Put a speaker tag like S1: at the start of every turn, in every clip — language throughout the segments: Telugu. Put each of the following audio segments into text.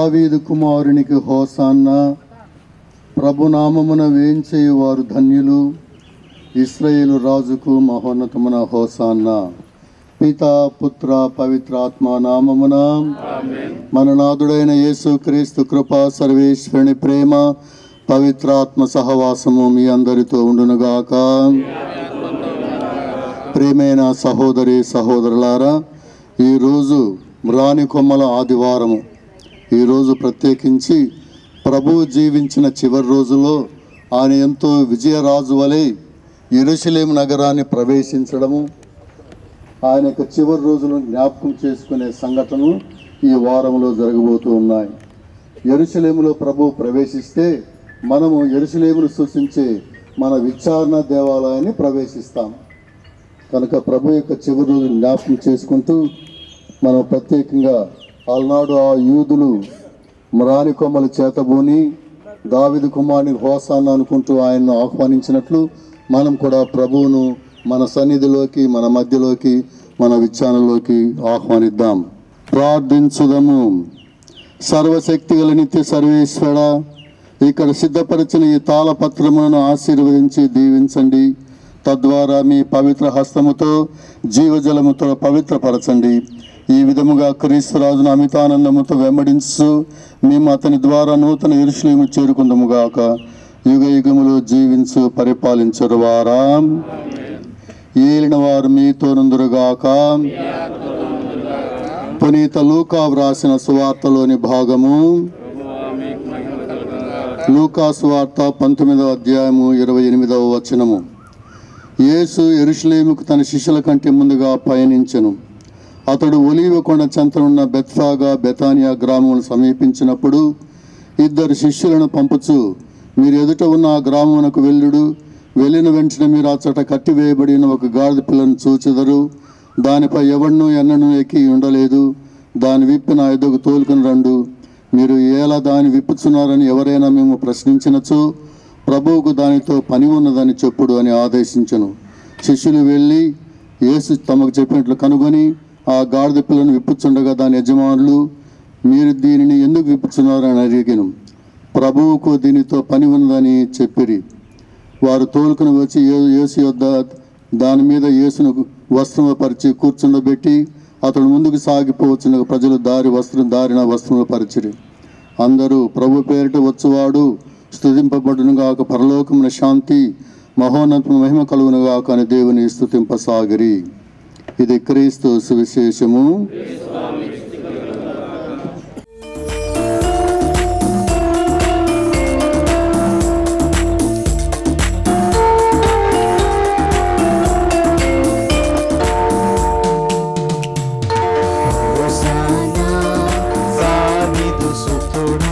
S1: దావీదు కుమారునికి హోసాన్న ప్రభునామమున వేంచేయు వారు ధన్యులు ఇస్రాయేలు రాజుకు మహోన్నతమున హోసాన్న పిత పుత్ర పవిత్రాత్మ నామమున మన నాథుడైన యేసు క్రీస్తు కృప సర్వేశ్వరుని ప్రేమ పవిత్రాత్మ సహవాసము మీ అందరితో ఉండునుగాక ప్రేమైన సహోదరి సహోదరులారా ఈరోజు మ్రాని కొమ్మల ఆదివారము ఈరోజు ప్రత్యేకించి ప్రభువు జీవించిన చివరి రోజులో ఆయన ఎంతో విజయరాజు వలె ఎరుసలేం నగరాన్ని ప్రవేశించడము ఆయన యొక్క చివరి రోజులను జ్ఞాపకం చేసుకునే సంఘటనలు ఈ వారంలో జరగబోతూ ఉన్నాయి ఎరుసలేములో ప్రభు ప్రవేశిస్తే మనము ఎరుసలేమును సూచించే మన విచారణ దేవాలయాన్ని ప్రవేశిస్తాం కనుక ప్రభు యొక్క చివరి రోజు జ్ఞాపకం చేసుకుంటూ మనం ప్రత్యేకంగా ఆనాడు ఆ యూదులు మ్రాని కొమ్మలు చేతబూని దావిదు కుమారుని హోసాన్ని అనుకుంటూ ఆయన్ను ఆహ్వానించినట్లు మనం కూడా ప్రభువును మన సన్నిధిలోకి మన మధ్యలోకి మన విచారణలోకి ఆహ్వానిద్దాం ప్రార్థించుదము సర్వశక్తి గల నిత్య సర్వేశ్వర ఇక్కడ సిద్ధపరిచిన ఈ తాళపత్రములను ఆశీర్వదించి దీవించండి తద్వారా మీ పవిత్ర హస్తముతో జీవజలముతో పవిత్రపరచండి ఈ విధముగా క్రీస్తురాజును అమితానందముతో వెంబడించు మేము అతని ద్వారా నూతన ఇరుషులేము చేరుకుందముగాక యుగ యుగములో జీవించు పరిపాలించరు వారా ఏలిన వారు మీతో నుందురుగాక పునీత లూకా వ్రాసిన సువార్తలోని భాగము లూకా సువార్త పంతొమ్మిదవ అధ్యాయము ఇరవై ఎనిమిదవ వచనము యేసు ఎరుషులేముకు తన శిష్యుల కంటే ముందుగా పయనించెను అతడు ఒలీవ కొండ చెంతనున్న బెత్ఫాగా బెతానియా గ్రామమును సమీపించినప్పుడు ఇద్దరు శిష్యులను పంపుచు మీరు ఎదుట ఉన్న ఆ గ్రామమునకు వెళ్ళుడు వెళ్ళిన వెంటనే మీరు అచ్చట కట్టివేయబడిన ఒక గాడిద పిల్లను చూచెదరు దానిపై ఎవడునూ ఎన్నడూ ఎక్కి ఉండలేదు దాని విప్పి నా ఎదుగు తోలుకుని రండు మీరు ఎలా దాన్ని విప్పుచున్నారని ఎవరైనా మేము ప్రశ్నించినచో ప్రభువుకు దానితో పని ఉన్నదని చెప్పుడు అని ఆదేశించను శిష్యులు వెళ్ళి యేసు తమకు చెప్పినట్లు కనుగొని ఆ గాడిద పిల్లను విప్పుచుండగా దాని యజమానులు మీరు దీనిని ఎందుకు విప్పుచున్నారని అడిగాను ప్రభువుకు దీనితో పని ఉన్నదని చెప్పిరి వారు తోలుకుని వచ్చి ఏ- యేసు యొద్ద దాని మీద యేసును వస్త్రము పరిచి కూర్చుండబెట్టి అతడు ముందుకు సాగిపోవచ్చిన ప్రజలు దారి వస్త్రం దారిన వస్త్రములు పరిచిరి అందరూ ప్రభు పేరిట వచ్చువాడు స్థుతింపబడును గాక పరలోకమున శాంతి మహోన్నత మహిమ కలుగును గాక అని దేవుని స్థుతింపసాగిరి ఇది క్రీస్తు సువిశేషము
S2: హోసానా దావీదు సుతుడా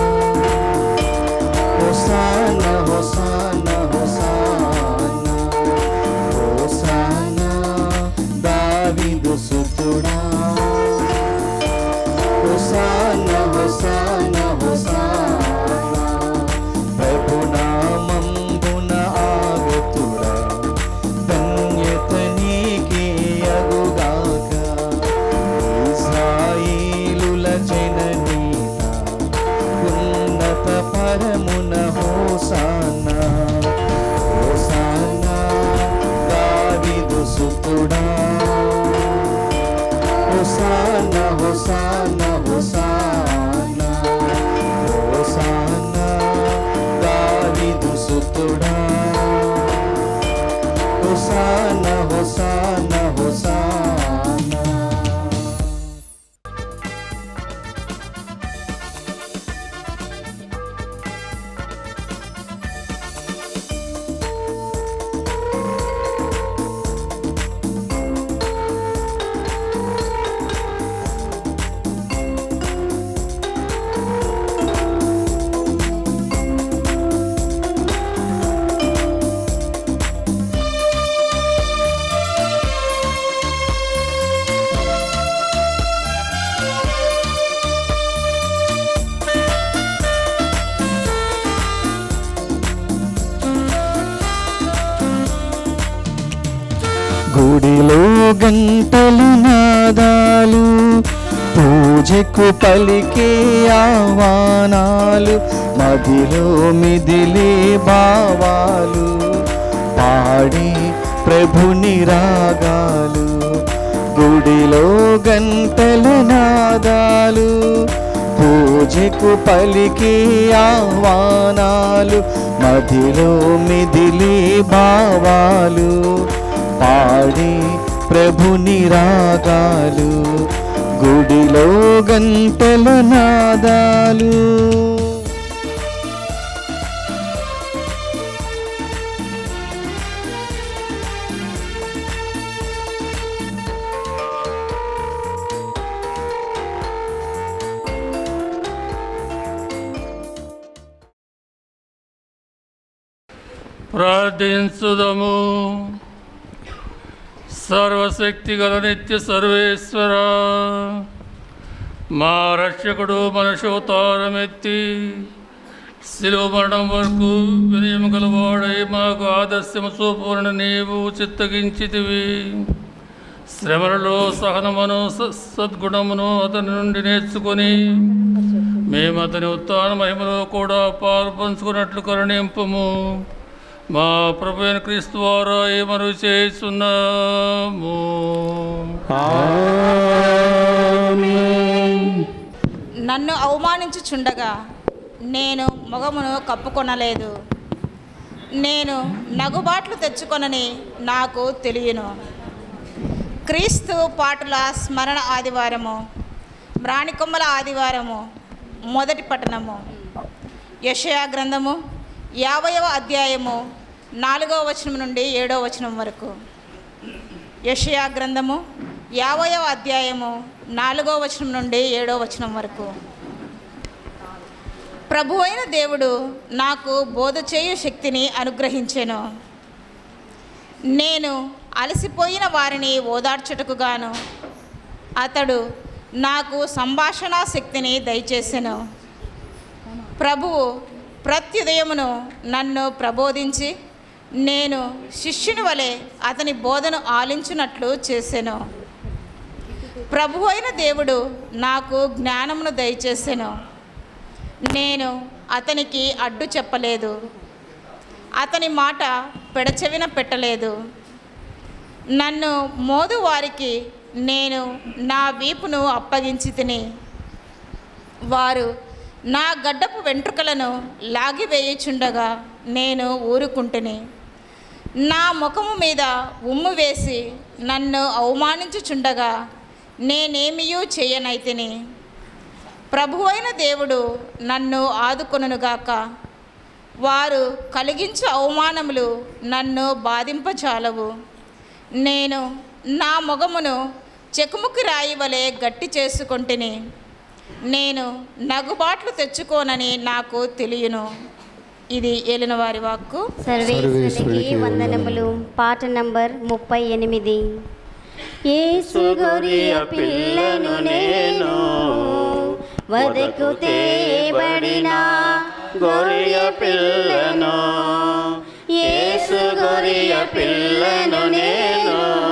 S2: హోసానా హోసానా హోసానా హోసానా దావీదు సుతుడా హోసానా హోసానా హోసానా ప్రభునామంబున ఆగతుడా ధన్యత నీకే అగుగాక ఇస్రాయేలుల జననీత ఉన్నత పరమున హోసానా హోసానా దావీదు సుతుడా హోసానా హోసానా హోసానా హోసానా దావీదు సుతుడా హోసానా హోసానా హోసానా గుడిలో గంటలు నాదాలు పూల పూజకు పలికే ఆహ్వానాలు మదిలో మిదిలే భావాలు పాడి ప్రభుని రాగాలు గుడిలో గంటల నాదాలు పూజకు పలికే ఆహ్వానాలు మదిలో మిదిలే భావాలు పాడి ప్రభుని రాగాలు గుడిలో గంటల నాదాలు
S3: ప్రార్థించుదము సర్వశక్తి గల నిత్య సర్వేశ్వర మా రక్షకుడు మనశోతారమెత్తి శిలువ మరణం వరకు వినయం గలవాడై మాకు ఆదర్శము చూపులను నీవు చిత్తగించితివి శ్రమలలో సహనమును స- సద్గుణమును అతని నుండి నేర్చుకొని మేము అతని ఉత్తాన మహిమలో కూడా పాలు పంచుకున్నట్లు కరుణింపము మా ప్రభు అయిన క్రీస్తు ద్వారా ఏమను చేస్తున్నాము
S4: నన్ను అవమానించుచుండగా నేను మొగమును కప్పుకొనలేదు నేను నగుబాట్లు తెచ్చుకొనని నాకు తెలియను క్రీస్తు పాటుల స్మరణ ఆదివారము మ్రాణికొమ్మల ఆదివారము మొదటి పట్టణము యషయా గ్రంథము యాభైవ అధ్యాయము నాలుగవ వచనం నుండి ఏడవ వచనం వరకు యషయా గ్రంథము యాభైవ అధ్యాయము నాలుగో వచనం నుండి ఏడో వచనం వరకు ప్రభు అయిన దేవుడు నాకు బోధ చేయు శక్తిని అనుగ్రహించెను నేను అలసిపోయిన వారిని ఓదార్చుటకు గాను అతడు నాకు సంభాషణ శక్తిని దయచేసెను ప్రభువు ప్రత్యుదయమును నన్ను ప్రబోధించి నేను శిష్యుని వలె అతని బోధను ఆలించున్నట్లు చేసెను ప్రభు అయిన దేవుడు నాకు జ్ఞానమును దయచేసెను నేను అతనికి అడ్డు చెప్పలేదు అతని మాట పెడచెవిన పెట్టలేదు నన్ను మోదు వారికి నేను నా వీపును అప్పగించి తిని వారు నా గడ్డపు వెంట్రుకలను లాగివేయుచుండగా నేను ఊరుకుంటుని నా ముఖము మీద ఉమ్ము వేసి నన్ను అవమానించుచుండగా నేనేమియూ చేయనైతిని ప్రభు అయిన దేవుడు నన్ను ఆదుకొనుగాక వారు కలిగించు అవమానములు నన్ను బాధింపచాలవు నేను నా మొగమును చెకుముకి రాయి వలె గట్టి చేసుకొంటిని నేను నగుబాట్లు తెచ్చుకోనని నాకు తెలియను ఇది ఏలిన వారి వాక్కు
S5: సర్వేశ్వరునికి వందనములు పాట నంబర్ ముప్పై ఎనిమిది యేసు గొరియ పిల్లను నేను వదకు తేబడిన గొరియ పిల్లను యేసు గొరియ పిల్లను నేను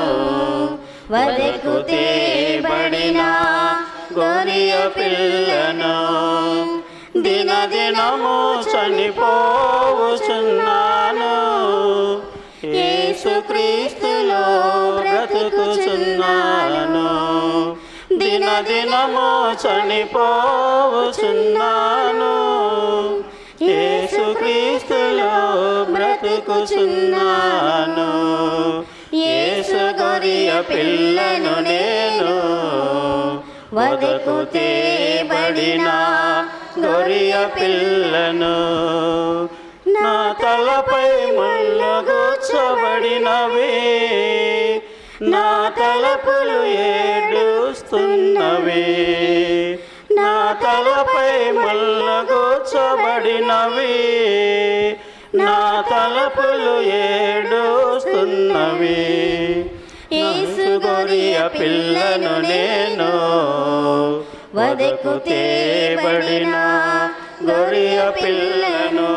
S5: వదకు తేబడిన గొరియ పిల్లను దిన దినము చనిపోవుచున్నాను యేసుక్రీస్తులో బ్రతుకుచున్నాను దిన దినము చనిపోవుచున్నాను యేసుక్రీస్తులో బ్రతుకుచున్నాను యేసు గొరియ పిల్లను నేను వదకు తేబడిన గొరియ పిల్లను నా తలపై మల్లగూర్చబడినవి నా తలపులు ఏడుస్తున్నవి నా తలపై మల్లగూర్చబడినవి నా తలపులు ఏడుస్తున్నవి యేసు గొరియ పిల్లను నేను వదకు తేబడిన గొరియ పిల్లను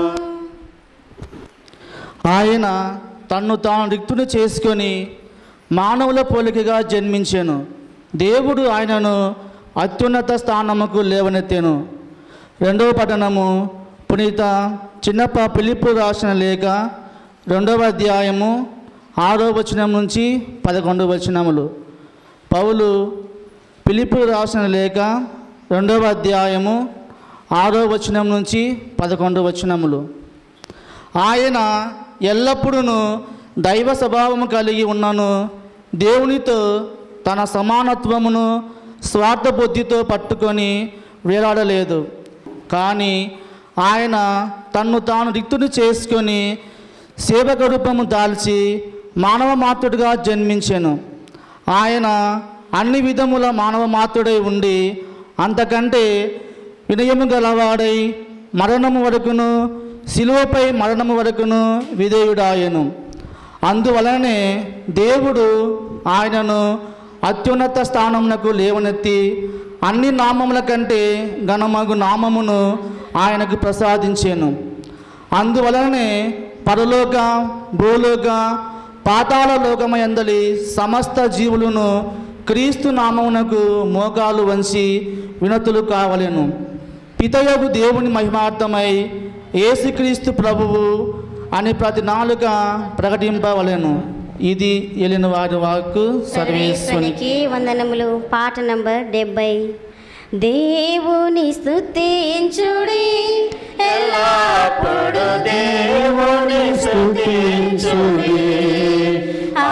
S6: ఆయన తన్ను తాను రిక్తుని చేసుకొని మానవుల పోలికగా జన్మించాను దేవుడు ఆయనను అత్యున్నత స్థానముకు లేవనెత్తెను రెండవ పట్టణము పునీత చిన్నప్ప పిలుపు రాసిన లేఖ రెండవ అధ్యాయము ఆరో వచనం నుంచి పదకొండు వచనములు పౌలు పిలుపు రాసిన లేఖ రెండవ అధ్యాయము ఆరో వచనం నుంచి పదకొండు వచనములు ఆయన ఎల్లప్పుడూ దైవ స్వభావము కలిగి ఉన్నను దేవునితో తన సమానత్వమును స్వార్థ బుద్ధితో పట్టుకొని వేలాడలేదు కానీ ఆయన తన్ను తాను రిక్తుని చేసుకొని సేవక రూపము దాల్చి మానవ మాతృడిగా జన్మించెను ఆయన అన్ని విధముల మానవ మాతృడై ఉండి అంతకంటే వినయము గలవాడై మరణము వరకును శిలువపై మరణము వరకును విధేయుడాయను అందువలనే దేవుడు ఆయనను అత్యున్నత స్థానమునకు లేవనెత్తి అన్ని నామముల కంటే ఘనమగు నామమును ఆయనకు ప్రసాదించాను అందువలనే పరలోక భూలోక పాతాళ లోకమయందలి సమస్త జీవులను క్రీస్తు నామమునకు మోకాలు వంచి వినతులు కావలెను పితయగు దేవుని మహిమార్థమై యేసుక్రీస్తు ప్రభువు అని ప్రతి నాలుక ప్రకటింపవలెను ఇది ఎలిన వారి వాక్కు సర్వేశ్వనికి
S7: సర్వేశ్వరికి వందనములు పాట నంబర్ డెబ్బై దేవుని స్తుతించుడి ఎల్లప్పుడు దేవుని స్తుతించుడి ఆ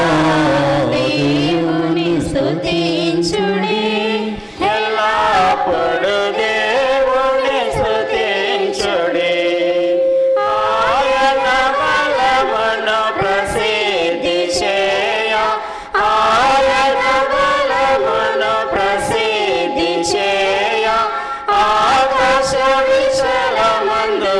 S7: దేవుని స్తుతించుడి ఎల్లప్పుడు దేవుని స్తుతించుడి ఆయన బలమును ప్రసిద్ధి చేయ ఆయన బలమును ప్రసిద్ధి చేయ ఆకాశ విశలమందు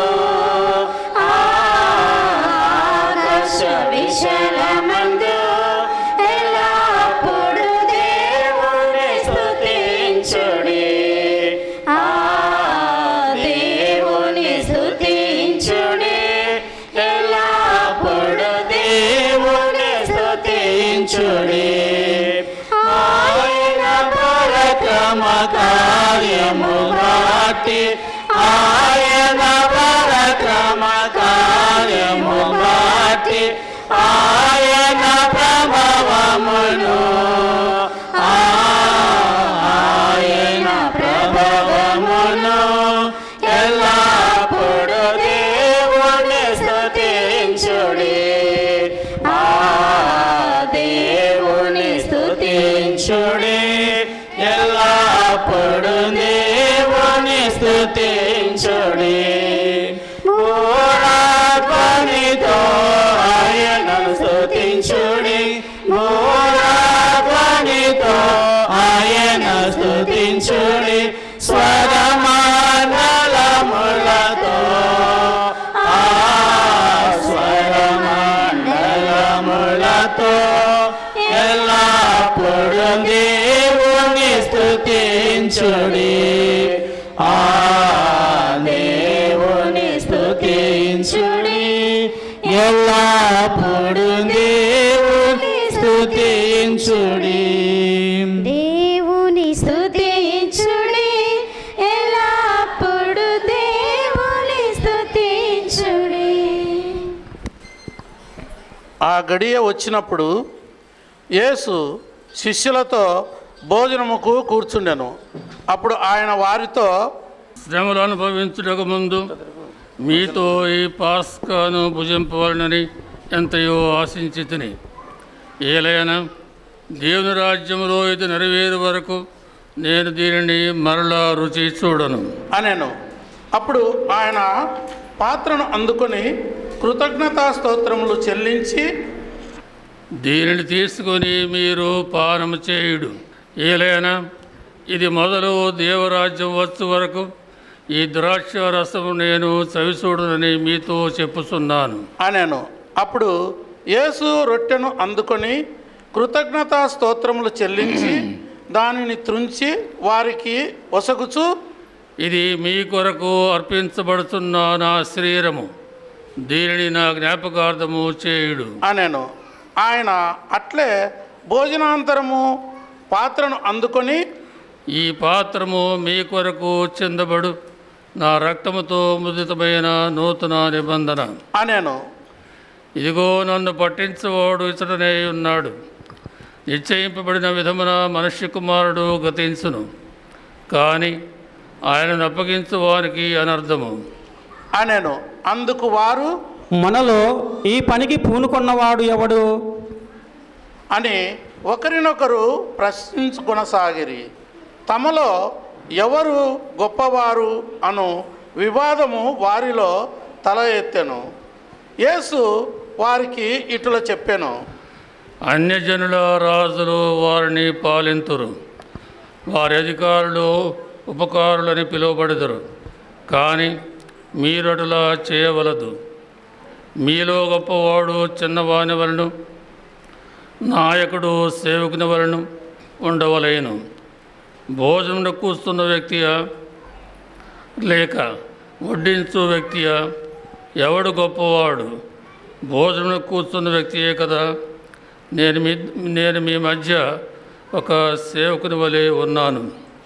S7: ఆకాశ విశలమందు ఎల్లప్పుడు దేవుని స్తుతించుడి ఆ దేవుని స్తుతించుడి ఎల్లప్పుడు దేవుని స్తుతించుడి ఆయన పరక్రమ కార్యము బట్టి ఆయన పరక్రమ కార్యము బట్టి ఆయన ప్రభావమును ఆయన ప్రభావమును ఎల్లప్పుడు దేవుని స్తుతించుడి ఆ దేవుని స్తుతించుడి ఎల్లప్పుడు దేవుని స్తుతించుడి మూలాధ్వనితో ఆయనను స్తుతించుడి మూలాధ్వనితో ఆయన స్తుతించుడి స్వరమానలములతో ఆ స్వరమండలములతో ఎల్లప్పుడు దేవుని స్తుతించుడి ఆ దేవుని స్తుతించుడి ఎల్లప్పుడు దేవుని స్తుతించుడి
S8: దేవుని స్తుతించుడి ఎల్లప్పుడు దేవుని స్తుతించుడి
S9: ఆ గడియ వచ్చినప్పుడు యేసు శిష్యులతో భోజనముకు కూర్చుండెను అప్పుడు ఆయన వారితో
S3: శ్రమలు అనుభవించుటకు ముందు మీతో ఈ పాస్కాను భుజింపవలనని ఎంతయో ఆశించి తిని ఏలైనా దేవుని రాజ్యములో ఇది నెరవేరు వరకు నేను దీనిని మరలా రుచి చూడను
S9: అనెను అప్పుడు ఆయన పాత్రను అందుకొని కృతజ్ఞతా స్తోత్రములు చెల్లించి
S3: దీనిని తీసుకొని మీరు పానము చేయుడు ఏలైనా ఇది మొదలు దేవరాజ్యం వచ్చు వరకు ఈ ద్రాక్ష రసము నేను చవిచూడనని మీతో చెప్పుచున్నాను
S9: అనెను అప్పుడు యేసు రొట్టెను అందుకొని కృతజ్ఞతా స్తోత్రములు చెల్లించి దానిని త్రుంచి వారికి ఒసగుచు
S3: ఇది మీ కొరకు అర్పించబడుతున్న నా శరీరము దీనిని నా జ్ఞాపకార్థము చేయుడు
S9: అనెను ఆయన అట్లే భోజనాంతరము పాత్రను అందుకొని
S3: ఈ పాత్రము మీ కొరకు చెందబడు నా రక్తముతో ముదితమైన నూతన నిబంధన
S9: అనేను
S3: ఇదిగో నన్ను పట్టించువాడు ఇతడనే ఉన్నాడు నిశ్చయింపబడిన విధమున మనుష్య కుమారుడు గతించును కానీ ఆయనను అప్పగించు వారికి అనర్థము
S9: అనేను అందుకు వారు
S5: మనలో ఈ పనికి పూనుకొన్నవాడు ఎవడు
S9: అని ఒకరినొకరు ప్రశ్నించుకొనసాగిరి తమలో ఎవరు గొప్పవారు అను వివాదము వారిలో తల ఎత్తెను యేసు వారికి ఇటుల చెప్పెను
S3: అన్యజనుల రాజులు వారిని పాలింతురు వారి అధికారులు ఉపకారులని పిలువబడుదురు కానీ మీరటులా చేయవలదు మీలో గొప్పవాడు చిన్నవాని వలన నాయకుడు సేవకుని వలన ఉండవలేను భోజనం కూస్తున్న వ్యక్తియా లేక వడ్డించు వ్యక్తియా ఎవడు గొప్పవాడు భోజనం కూర్చున్న వ్యక్తియే కదా నేను మీ నేను మీ మధ్య ఒక సేవకుని వలె ఉన్నాను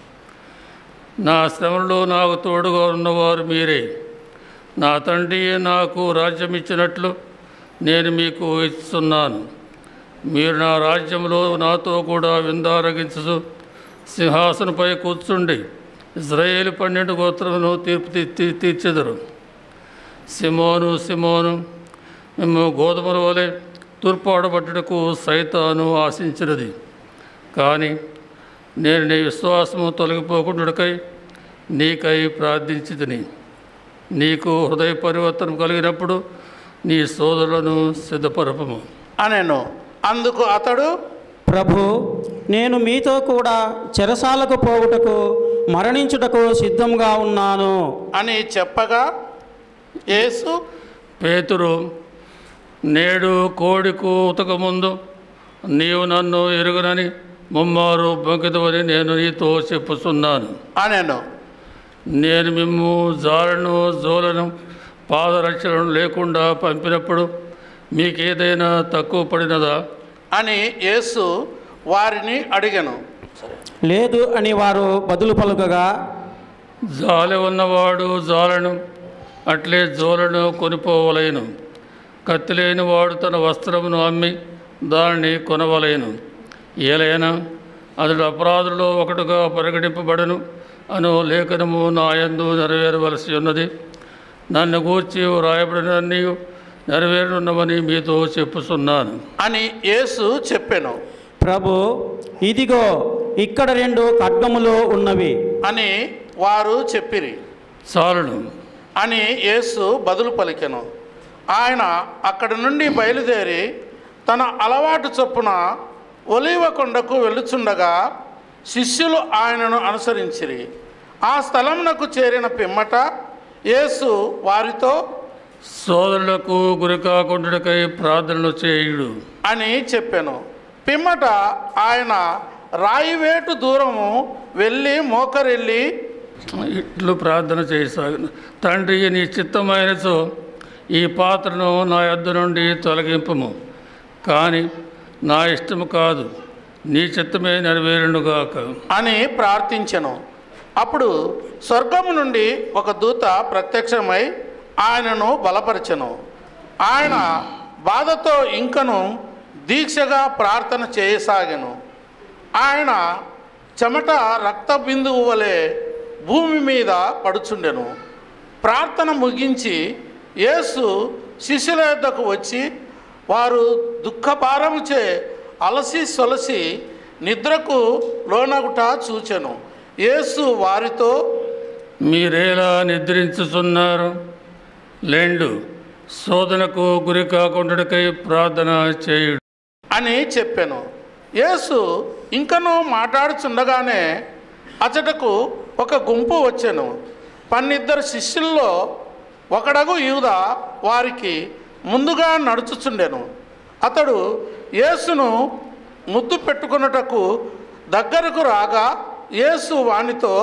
S3: నా శ్రమలో నాకు తోడుగా ఉన్నవారు మీరే నా తండ్రి నాకు రాజ్యం ఇచ్చినట్లు నేను మీకు ఇస్తున్నాను మీరు నా రాజ్యంలో నాతో కూడా విందారగించు సింహాసనపై కూర్చుండి ఇజ్రాయేల్ పన్నెండు గోత్రమును తీర్పు తీ- తీర్చెదరు సిమోను సిమోను మేము గోధుమల వలె తూర్పాడబట్టుటకు సైతాను ఆశించినది కానీ నేను నీ విశ్వాసము తొలగిపోకుండాకై నీకై ప్రార్థించితిని నీకు హృదయ పరివర్తనం కలిగినప్పుడు నీ సోదరులను సిద్ధపరపము
S9: అనేను అందుకు అతడు
S5: ప్రభు నేను మీతో కూడా చెరసాలకు పోవుటకు మరణించుటకు సిద్ధంగా ఉన్నాను
S9: అని చెప్పగా యేసు
S3: పేతురు నేడు కోడి కూతక ముందు నీవు నన్ను ఎరుగనని ముమ్మారు బొంకిదవని నేను నీతో చెప్పుచున్నాను
S9: అనేను
S3: నేను మిమ్ము జాలను జోలను పాదరక్షలను లేకుండా పంపినప్పుడు మీకేదైనా తక్కువ పడినదా
S9: అని యేసు వారిని అడిగెను
S5: లేదు అని వారు బదులు పలుకగా
S3: జాలి ఉన్నవాడు జాలను అట్లే జోలను కొనిపోవలేను కత్తి లేని వాడు తన వస్త్రమును అమ్మి దానిని కొనవలేను ఏలైనా అతడు అపరాధుల్లో ఒకటిగా పరిగణింపబడను అను లేఖనము నాయందు నెరవేరవలసి ఉన్నది నన్ను గూర్చి వ్రాయబడినన్నీ నెరవేరున్నవని మీతో చెప్పుచున్నాను
S9: అని యేసు చెప్పెను
S5: ప్రభు ఇదిగో ఇక్కడ రెండు ఖడ్గములు ఉన్నవి
S9: అని వారు చెప్పిరి
S3: చాలును
S9: అని యేసు బదులు పలికెను ఆయన అక్కడి నుండి బయలుదేరి తన అలవాటు చొప్పున ఒలీవ కొండకు వెళ్ళుచుండగా శిష్యులు ఆయనను అనుసరించిరి ఆ స్థలమునకు చేరిన పిమ్మట యేసు వారితో
S3: సోదరులకు గురి కాకుండాకై ప్రార్థనలు చేయుడు
S9: అని చెప్పాను పిమ్మట ఆయన రాయివేటు దూరము వెళ్ళి మోకరెళ్ళి
S3: ఇట్లు ప్రార్థన చేయసాగిన తండ్రి నీ చిత్తమైనచో ఈ పాత్రను నా యొద్ద నుండి తొలగింపము కానీ నా ఇష్టము కాదు నీ చిత్తమే నెరవేరునుగాక
S9: అని ప్రార్థించెను అప్పుడు స్వర్గము నుండి ఒక దూత ప్రత్యక్షమై ఆయనను బలపరచెను ఆయన బాధతో ఇంకను దీక్షగా ప్రార్థన చేయసాగెను ఆయన చెమట రక్త బిందువు వలె భూమి మీద పడుచుండెను ప్రార్థన ముగించి యేసు శిష్యుల యొద్దకు వచ్చి వారు దుఃఖభారముచే అలసి సొలసి నిద్రకు లోనగుట చూచెను యేసు వారితో
S3: మీరేలా నిద్రించుతున్నారు లేండు శోధనకు గురి కాకుండాకై ప్రార్థన చేయుడు
S9: అని చెప్పాను యేసు ఇంకనూ మాట్లాడుచుండగానే అచటకు ఒక గుంపు వచ్చెను పన్నిద్దరు శిష్యుల్లో ఒకడగు యూద వారికి ముందుగా నడుచుచుండెను అతడు యేసును ముద్దు పెట్టుకున్నటకు దగ్గరకు రాగా యేసు వానితో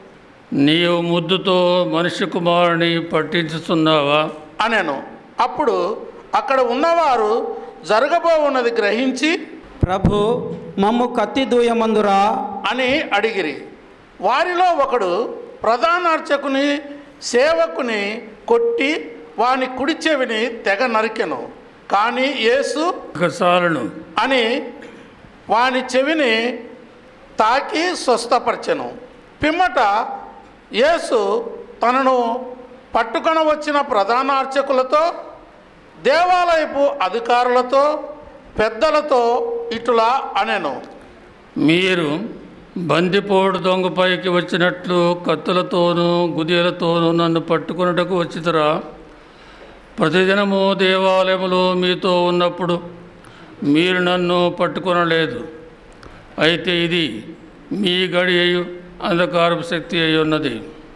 S3: నీవు ముద్దుతో మనిషి కుమారుని పట్టించుతున్నావా
S9: అనెను అప్పుడు అక్కడ ఉన్నవారు జరగబోవున్నది గ్రహించి
S5: ప్రభు మమ్ము కత్తి దూయమందురా
S9: అని అడిగిరి వారిలో ఒకడు ప్రధాన అర్చకుని సేవకుని కొట్టి వాని కుడి చెవిని తెగ నరికెను కానీ యేసు
S3: సాలను
S9: అని వాని చెవిని తాకి స్వస్థపరచెను పిమ్మట యేసు తనను పట్టుకొని వచ్చిన ప్రధాన అర్చకులతో దేవాలయపు అధికారులతో పెద్దలతో ఇటులా అనెను
S3: మీరు బందిపోడు దొంగపైకి వచ్చినట్లు కత్తులతోనూ గుదియలతోనూ నన్ను పట్టుకొనుటకు వచ్చితరా ప్రతిదినము దేవాలయములో మీతో ఉన్నప్పుడు మీరు నన్ను పట్టుకొనలేదు అయితే ఇది మీ గడి అయ్యు అంధకారపు శక్తి అయి ఉన్నది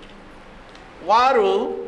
S9: వారు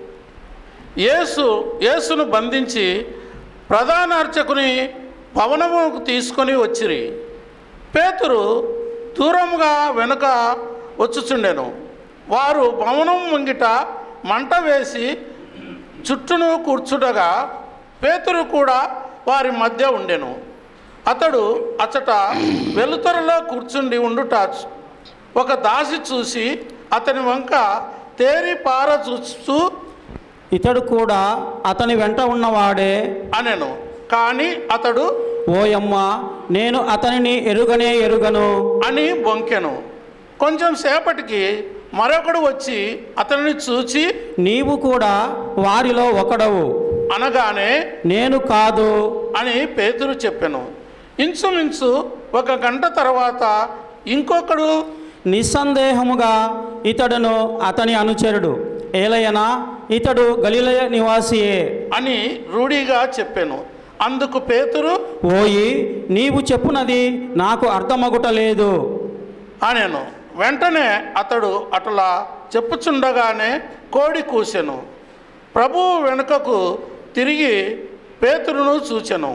S9: యేసు యేసును బంధించి ప్రధాన అర్చకుని భవనముకు తీసుకొని వచ్చిరి పేతురు దూరముగా వెనుక వచ్చుచుండెను వారు భవనం ముంగిట మంట వేసి చుట్టూను కూర్చుండగా పేతురు కూడా వారి మధ్య ఉండెను అతడు అచట వెలుతురులో కూర్చుండి ఉండుట ఒక దాసి చూసి అతని వంక తేరి పార చూస్తూ
S5: ఇతడు కూడా అతని వెంట ఉన్నవాడే
S9: అనెను కానీ అతడు
S5: ఓయమ్మ నేను అతనిని ఎరుగనే ఎరుగను
S9: అని బొంకెను కొంచెం సేపటికి మరొకడు వచ్చి అతనిని చూచి
S5: నీవు కూడా వారిలో ఒకడవు
S9: అనగానే
S5: నేను కాదు
S9: అని పేతురు చెప్పెను ఇంచుమించు ఒక గంట తర్వాత ఇంకొకడు
S5: నిస్సందేహముగా ఇతడును అతని అనుచరుడు ఏలయనా ఇతడు గలిలయ నివాసియే
S9: అని రూఢిగా చెప్పాను అందుకు పేతురు
S5: ఓయి నీవు చెప్పునది నాకు అర్థమగుట లేదు
S9: అనెను వెంటనే అతడు అట్లా చెప్పుచుండగానే కోడి కూసెను ప్రభువు వెనుకకు తిరిగి పేతురును చూచెను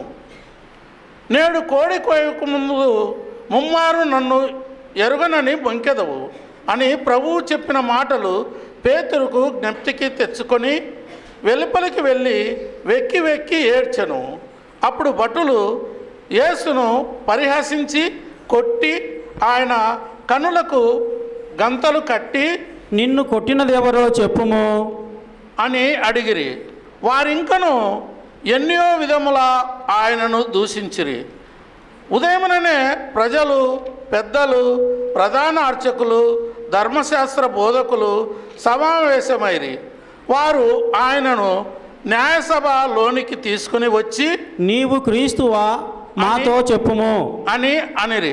S9: నేడు కోడి కోయకు ముందు ముమ్మారు నన్ను ఎరుగనని బొంకెదవు అని ప్రభువు చెప్పిన మాటలు పేతురుకు జ్ఞప్తికి తెచ్చుకొని వెలుపలికి వెళ్ళి వెక్కి వెక్కి ఏడ్చెను అప్పుడు భటులు యేసును పరిహసించి కొట్టి ఆయన కనులకు గంతలు కట్టి
S5: నిన్ను కొట్టినదెవరో చెప్పుము
S9: అని అడిగిరి వారింకను ఎన్నో విధముల ఆయనను దూషించిరి ఉదయముననే ప్రజలు పెద్దలు ప్రధాన అర్చకులు ధర్మశాస్త్ర బోధకులు సమావేశమైరి వారు ఆయనను న్యాయసభ లోనికి తీసుకుని వచ్చి
S5: నీవు క్రీస్తువా మాతో చెప్పుము
S9: అని అనిరి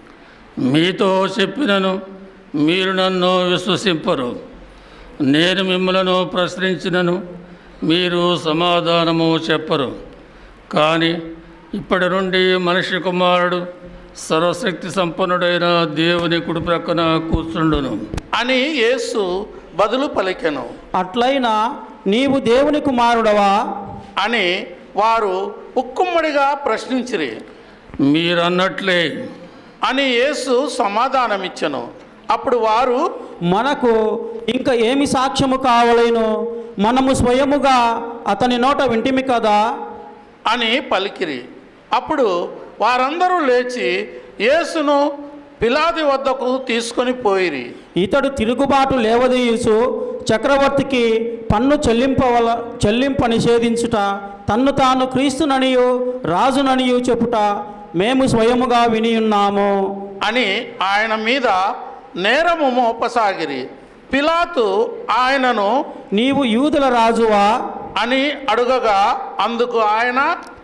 S3: మీతో చెప్పినను మీరు నన్ను విశ్వసింపరు నేను మిమ్మలను ప్రశ్నించినను మీరు సమాధానము చెప్పరు కానీ ఇప్పటి నుండి మనిషి కుమారుడు సర్వశక్తి సంపన్నుడైన దేవుని కుడి ప్రక్కన కూర్చుండును
S9: అని యేసు బదులు పలికెను
S5: అట్లయినా నీవు దేవుని కుమారుడవా
S9: అని వారు ఉక్కుమ్మడిగా ప్రశ్నించిరి
S3: మీరన్నట్లే
S9: అని యేసు సమాధానమిచ్చెను అప్పుడు వారు
S5: మనకు ఇంకా ఏమి సాక్ష్యము కావలేను మనము స్వయముగా అతని నోట వింటిమి కదా
S9: అని పలికిరి అప్పుడు వారందరూ లేచి యేసును పిలాది వద్దకు తీసుకొని పోయిరి
S5: ఇతడు తిరుగుబాటు లేవదీయుచు చక్రవర్తికి పన్ను చెల్లింపవల చెల్లింప నిషేధించుట తన్ను తాను క్రీస్తుననియు రాజుననియు చెప్పుట మేము స్వయముగా వినియున్నాము
S9: అని ఆయన మీద నేరము మోపసాగిరి పిలాతు ఆయనను
S5: నీవు యూదుల రాజువా
S9: అని అడుగగా అందుకు ఆయన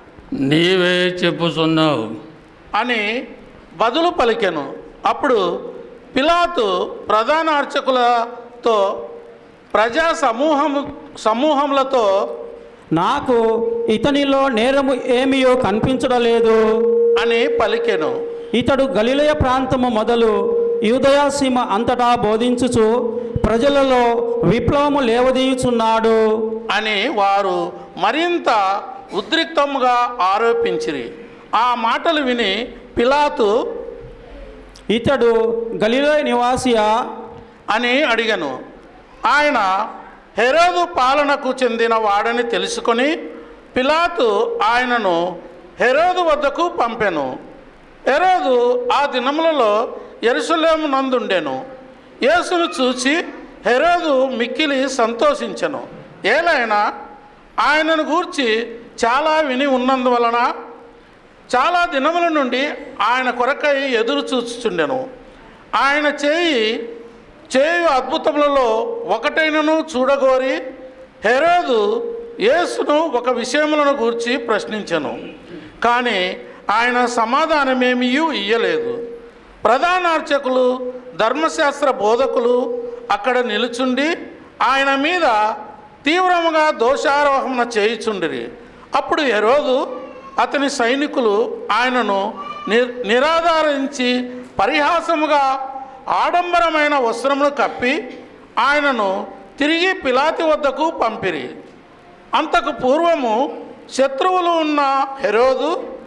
S3: నీవే చెప్పుచున్నావు
S9: అని బదులు పలికెను అప్పుడు పిలాతు ప్రధాన అర్చకులతో ప్రజా సమూహం సమూహములతో
S5: నాకు ఇతనిలో నేరము ఏమియో కనిపించడలేదు
S9: అని పలికెను
S5: ఇతడు గలిలయ ప్రాంతము మొదలు యూదయాసీమ అంతటా బోధించుచు ప్రజలలో విప్లవము లేవదీయుచున్నాడు
S9: అని వారు మరింత ఉద్రిక్తముగా ఆరోపించిరి ఆ మాటలు విని పిలాతు
S5: ఇతడు గలిలయ నివాసియా
S9: అని అడిగను ఆయన హెరోదు పాలనకు చెందిన వాడని తెలుసుకొని పిలాతు ఆయనను హెరోదు వద్దకు పంపెను హెరోదు ఆ దినములలో ఎరుసలేము నందుండెను యేసును చూచి హెరోదు మిక్కిలి సంతోషించెను ఏలైనా ఆయనను గూర్చి చాలా విని ఉన్నందువలన చాలా దినముల నుండి ఆయన కొరకై ఎదురు చూచుచుండెను ఆయన చేయి చేయు అద్భుతములలో ఒకటైనను చూడగోరి హెరోదు యేసును ఒక విషయములను గూర్చి ప్రశ్నించెను కానీ ఆయన సమాధానమేమీ ఇయ్యలేదు ప్రధానార్చకులు ధర్మశాస్త్ర బోధకులు అక్కడ నిలుచుండి ఆయన మీద తీవ్రముగా దోషారోహణ చేయుచుండిరి అప్పుడు హెరోదు అతని సైనికులు ఆయనను ని నిరాధారించి పరిహాసముగా ఆడంబరమైన వస్త్రమును కప్పి ఆయనను తిరిగి పిలాతి వద్దకు పంపిరి అంతకు పూర్వము శత్రువులు ఉన్న హెరోదు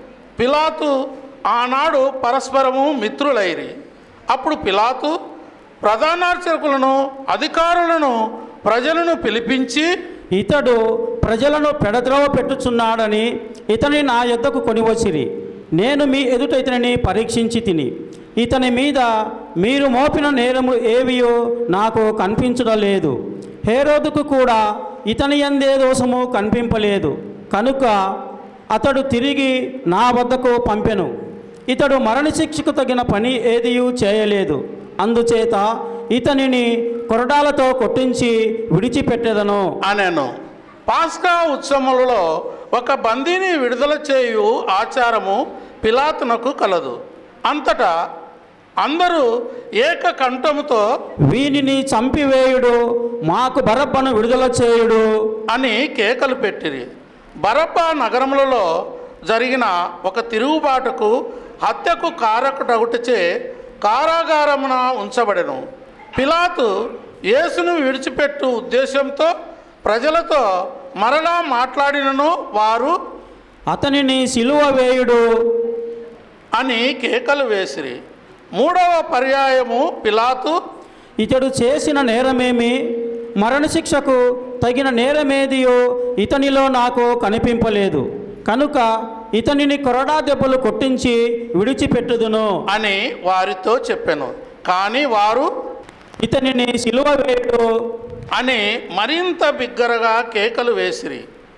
S9: పిలాతు ఆనాడు పరస్పరము మిత్రులైరి అప్పుడు పిలాతు ప్రధానార్చకులను అధికారులను ప్రజలను పిలిపించి
S5: ఇతడు ప్రజలను పెడద్రోవ పెట్టుచున్నాడని ఇతని నా యొద్దకు కొనివచ్చిరి నేను మీ ఎదుట ఇతనిని పరీక్షించి తిని ఇతని మీద మీరు మోపిన నేరము ఏవియో నాకు కనిపించడం లేదు హేరోదుకు కూడా ఇతని ఎందే దోషము కనిపింపలేదు కనుక అతడు తిరిగి నా వద్దకు పంపెను ఇతడు మరణశిక్షకు తగిన పని ఏదియూ చేయలేదు అందుచేత ఇతనిని కొరడాలతో కొట్టించి విడిచిపెట్టెదను
S9: అనెను పాస్కా ఉత్సవములలో ఒక బందీని విడుదల చేయు ఆచారము పిలాతునకు కలదు అంతటా అందరూ ఏక కంఠముతో
S5: వీనిని చంపివేయుడు మాకు బరబ్బను విడుదల చేయుడు
S9: అని కేకలు పెట్టిరి బరబ్బా నగరములలో జరిగిన ఒక తిరుగుబాటుకు హత్యకు కారకుడగుటచే కారాగారమున ఉంచబడెను పిలాతు యేసును విడిచిపెట్టు ఉద్దేశంతో ప్రజలతో మరలా మాట్లాడినను వారు
S5: అతనిని సిలువ వేయుడు
S9: అని కేకలు వేసిరి మూడవ పర్యాయము పిలాతు
S5: ఇతడు చేసిన నేరమేమి మరణశిక్షకు తగిన నేరమేదియో ఇతనిలో నాకు కనిపింపలేదు కనుక ఇతనిని కొరడా దెబ్బలు కొట్టించి విడిచిపెట్టుదును
S9: అని వారితో చెప్పాను కానీ వారు
S5: ఇతనిని సిలువ వేయుడు
S9: అని మరింత బిగ్గరగా కేకలు వేసిరి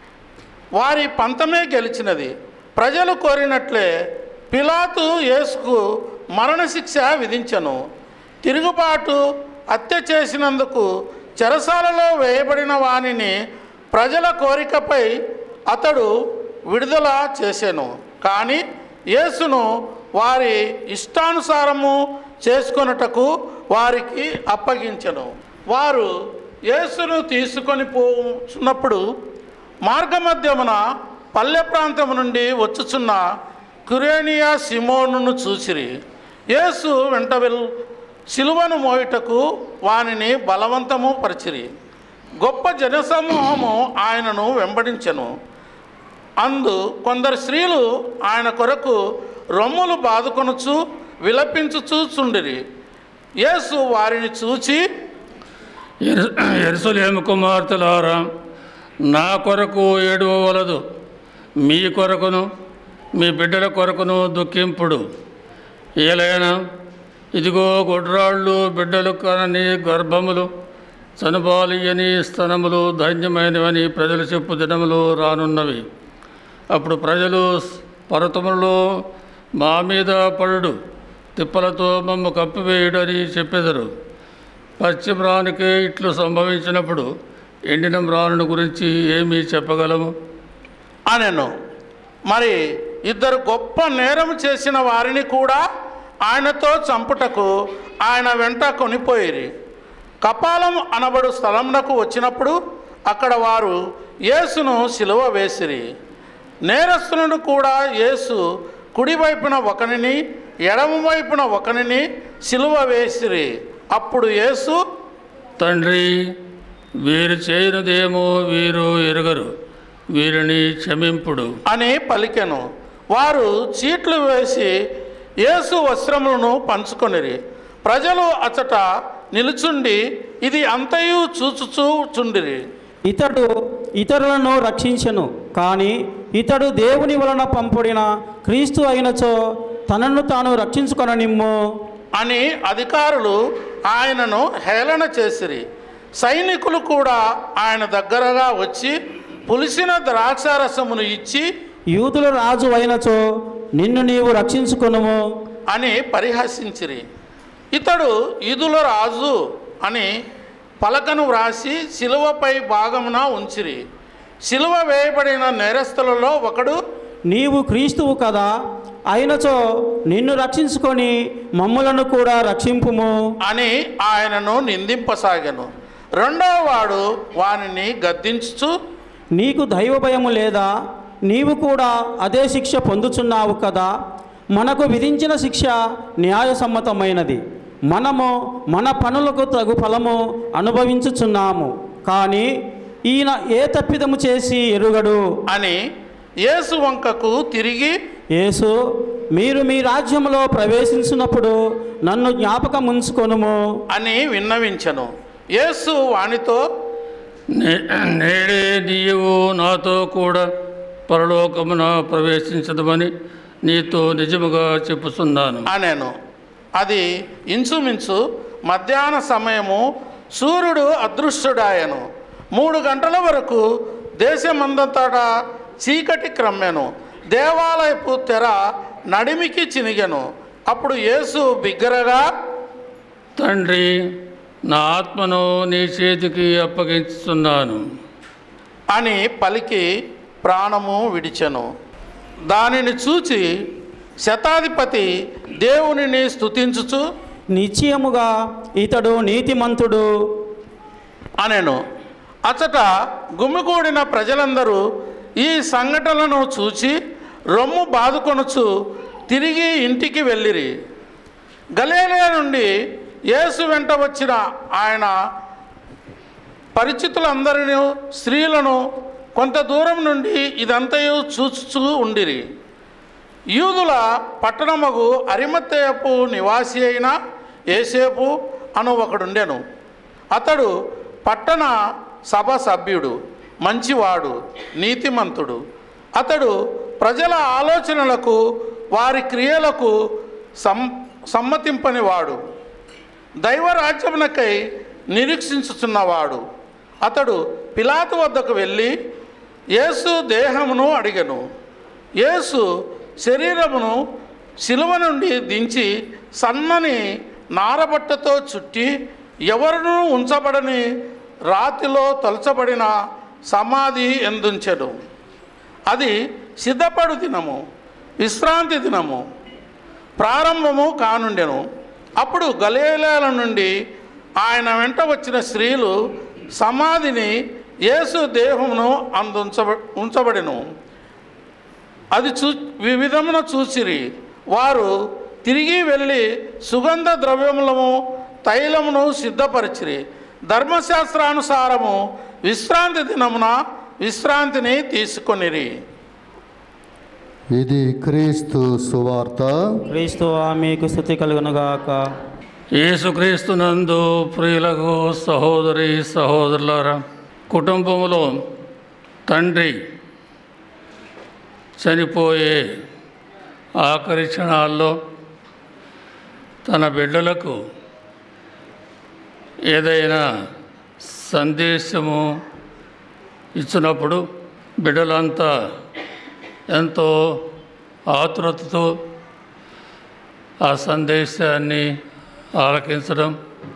S9: వారి పంతమే గెలిచినది ప్రజలు కోరినట్లే పిలాతు యేసుకు మరణశిక్ష విధించను తిరుగుబాటు హత్య చేసినందుకు చెరసాలలో వేయబడిన వానిని ప్రజల కోరికపై అతడు విడుదల చేసెను కానీ యేసును వారి ఇష్టానుసారము చేసుకొనుటకు వారికి అప్పగించెను వారు యేసును తీసుకొని పోచున్నప్పుడు మార్గమధ్యమున పల్లె ప్రాంతము నుండి వచ్చుచున్న కురేనియా సిమోనును చూసిరి యేసు వెంట వెల్ సిలువను మోయుటకు వానిని బలవంతము పరిచిరి గొప్ప జనసమూహము ఆయనను వెంబడించెను అందు కొందరు స్త్రీలు ఆయన కొరకు రొమ్ములు బాదుకొనుచు విలపించుచూ చుండిరి యేసు వారిని చూచి
S3: ఎరు- ఎరుసలేము కుమార్తెలారా నా కొరకు ఏడవలదు మీ కొరకును మీ బిడ్డల కొరకును దుఃఖింపుడు ఏలైనా ఇదిగో గొడ్రాళ్ళు బిడ్డలు కనని గర్భములు చనుబాలియని స్తనములు ధన్యమైనవని ప్రజలు చెప్పు దినములు రానున్నవి అప్పుడు ప్రజలు పర్వతములలో మా మీద పడుడు తిప్పలతో మమ్మ కప్పివేయుడని చెప్పెదరు పశ్చిమ రానికే ఇట్లు సంభవించినప్పుడు ఎండిన మ్రానుని గురించి ఏమీ చెప్పగలము
S9: అనెను మరి ఇద్దరు గొప్ప నేరం చేసిన వారిని కూడా ఆయనతో చంపుటకు ఆయన వెంట కొనిపోయిరి కపాలం అనబడు స్థలమునకు వచ్చినప్పుడు అక్కడ వారు యేసును సిలువ వేసిరి నేరస్తులను కూడా యేసు కుడివైపున ఒకనిని ఎడమ వైపున ఒకనిని సిలువ వేసిరి అప్పుడు యేసు
S3: తండ్రి వీరు చేయనిదేమో వీరు ఎరుగరు వీరిని క్షమింపుడు
S9: అని పలికెను వారు చీట్లు వేసి యేసు వస్త్రములను పంచుకొనిరి ప్రజలు అచట నిలుచుండి ఇది అంతయు చూచుచూచుండిరి
S5: ఇతడు ఇతరులను రక్షించెను కానీ ఇతడు దేవుని వలన పంపుడిన క్రీస్తు అయినచో తనను తాను రక్షించుకొననిమ్ము
S9: అని అధికారులు ఆయనను హేళన చేసిరి సైనికులు కూడా ఆయన దగ్గరగా వచ్చి పులిసిన ద్రాక్షారసమును ఇచ్చి
S5: యూదుల రాజు అయినచో నిన్ను నీవు రక్షించుకొనుము
S9: అని పరిహసించిరి ఇతడు ఈదుల రాజు అని పలకను వ్రాసి శిలువపై భాగమున ఉంచిరి శిలువ వేయబడిన నేరస్తులలో ఒకడు
S5: నీవు క్రీస్తువు కదా అయినచో నిన్ను రక్షించుకొని మమ్ములను కూడా రక్షింపుము
S9: అని ఆయనను నిందింపసాగాను రెండవ వాడు వానిని గద్దించుచు
S5: నీకు దైవ భయము లేదా నీవు కూడా అదే శిక్ష పొందుచున్నావు కదా మనకు విధించిన శిక్ష న్యాయసమ్మతమైనది మనము మన పనులకు తగు ఫలము అనుభవించుచున్నాము కానీ ఈయన ఏ తప్పిదము చేసి ఎరుగడు
S9: అని యేసు వంకకు తిరిగి
S5: యేసు మీరు మీ రాజ్యంలో ప్రవేశించినప్పుడు నన్ను జ్ఞాపకం ఉంచుకొనుము
S9: అని విన్నవించను యేసు వానితో
S3: నే- నేడే నీవు నాతో కూడా పరలోకమున ప్రవేశించదమని నీతో నిజముగా చెప్పుచున్నాను
S9: అనేను అది ఇంచుమించు మధ్యాహ్న సమయము సూర్యుడు అదృశ్యుడాయను మూడు గంటల వరకు దేశమందంతటా చీకటి క్రమ్మెను దేవాలయపు తెర నడిమికి చినిగెను అప్పుడు యేసు బిగ్గరగా
S3: తండ్రి నా ఆత్మను నీ చేతికి అప్పగించుతున్నాను
S9: అని పలికి ప్రాణము విడిచెను దానిని చూచి శతాధిపతి దేవునిని స్తుతించుచు
S5: నిశ్చయముగా ఇతడు నీతిమంతుడు
S9: అనెను అచట గుమిగూడిన ప్రజలందరూ ఈ సంఘటనలను చూచి రొమ్ము బాదుకొనుచు తిరిగి ఇంటికి వెళ్ళిరి గలేలియా నుండి యేసు వెంట వచ్చిన ఆయన పరిచితులందరినీ స్త్రీలను కొంత దూరం నుండి ఇదంతయు చూచుచూ ఉండిరి యూదుల పట్టణమగు అరిమత్తయపు నివాసి అయిన ఏసేపు అను ఒకడుండెను అతడు పట్టణ సభ సభ్యుడు మంచివాడు నీతిమంతుడు అతడు ప్రజల ఆలోచనలకు వారి క్రియలకు సం సమ్మతింపనివాడు దైవరాజ్యమునకై నిరీక్షించుచున్నవాడు అతడు పిలాతు వద్దకు వెళ్ళి యేసు దేహమును అడిగను యేసు శరీరమును శిలువ నుండి దించి సన్నని నారబట్టతో చుట్టి ఎవరునూ ఉంచబడని రాతిలో తొలచబడిన సమాధి ఎందుంచెను అది సిద్ధపడు దినము విశ్రాంతి దినము ప్రారంభము కానుండెను అప్పుడు గలేలాల నుండి ఆయన వెంట వచ్చిన స్త్రీలు సమాధిని యేసు దేహమును అందుంచబ ఉంచబడెను అది చూ వివిధమున చూసిరి వారు తిరిగి వెళ్ళి సుగంధ ద్రవ్యములము తైలమును సిద్ధపరిచిరి ధర్మశాస్త్రానుసారము విశ్రాంతి దినమున విశ్రాంతిని తీసుకొనిరి
S1: ఇది క్రీస్తు సువార్త
S5: క్రీస్తు మీకు స్థుతి కలుగునుగాక
S3: యేసుక్రీస్తునందు ప్రియులకు సహోదరి సహోదరులారా కుటుంబంలో తండ్రి చనిపోయే ఆఖరి క్షణాల్లో తన బిడ్డలకు ఏదైనా సందేశము ఇచ్చినప్పుడు బిడ్డలంతా ఎంతో ఆతురతతో ఆ సందేశాన్ని ఆలకించడం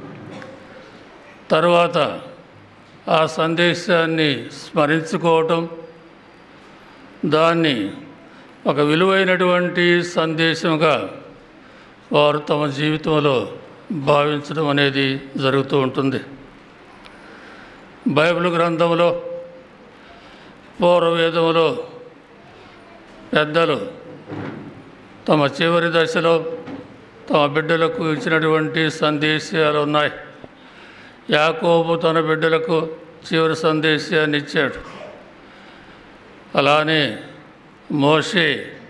S3: తర్వాత ఆ సందేశాన్ని స్మరించుకోవటం దాన్ని ఒక విలువైనటువంటి సందేశంగా వారు తమ జీవితంలో భావించడం అనేది జరుగుతూ ఉంటుంది బైబిల్ గ్రంథంలో పూర్వవేదంలో పెద్దలు తమ చివరి దశలో తమ బిడ్డలకు ఇచ్చినటువంటి సందేశాలు ఉన్నాయి యాకోబు తన బిడ్డలకు చివరి సందేశాన్ని ఇచ్చాడు అలానే మోషే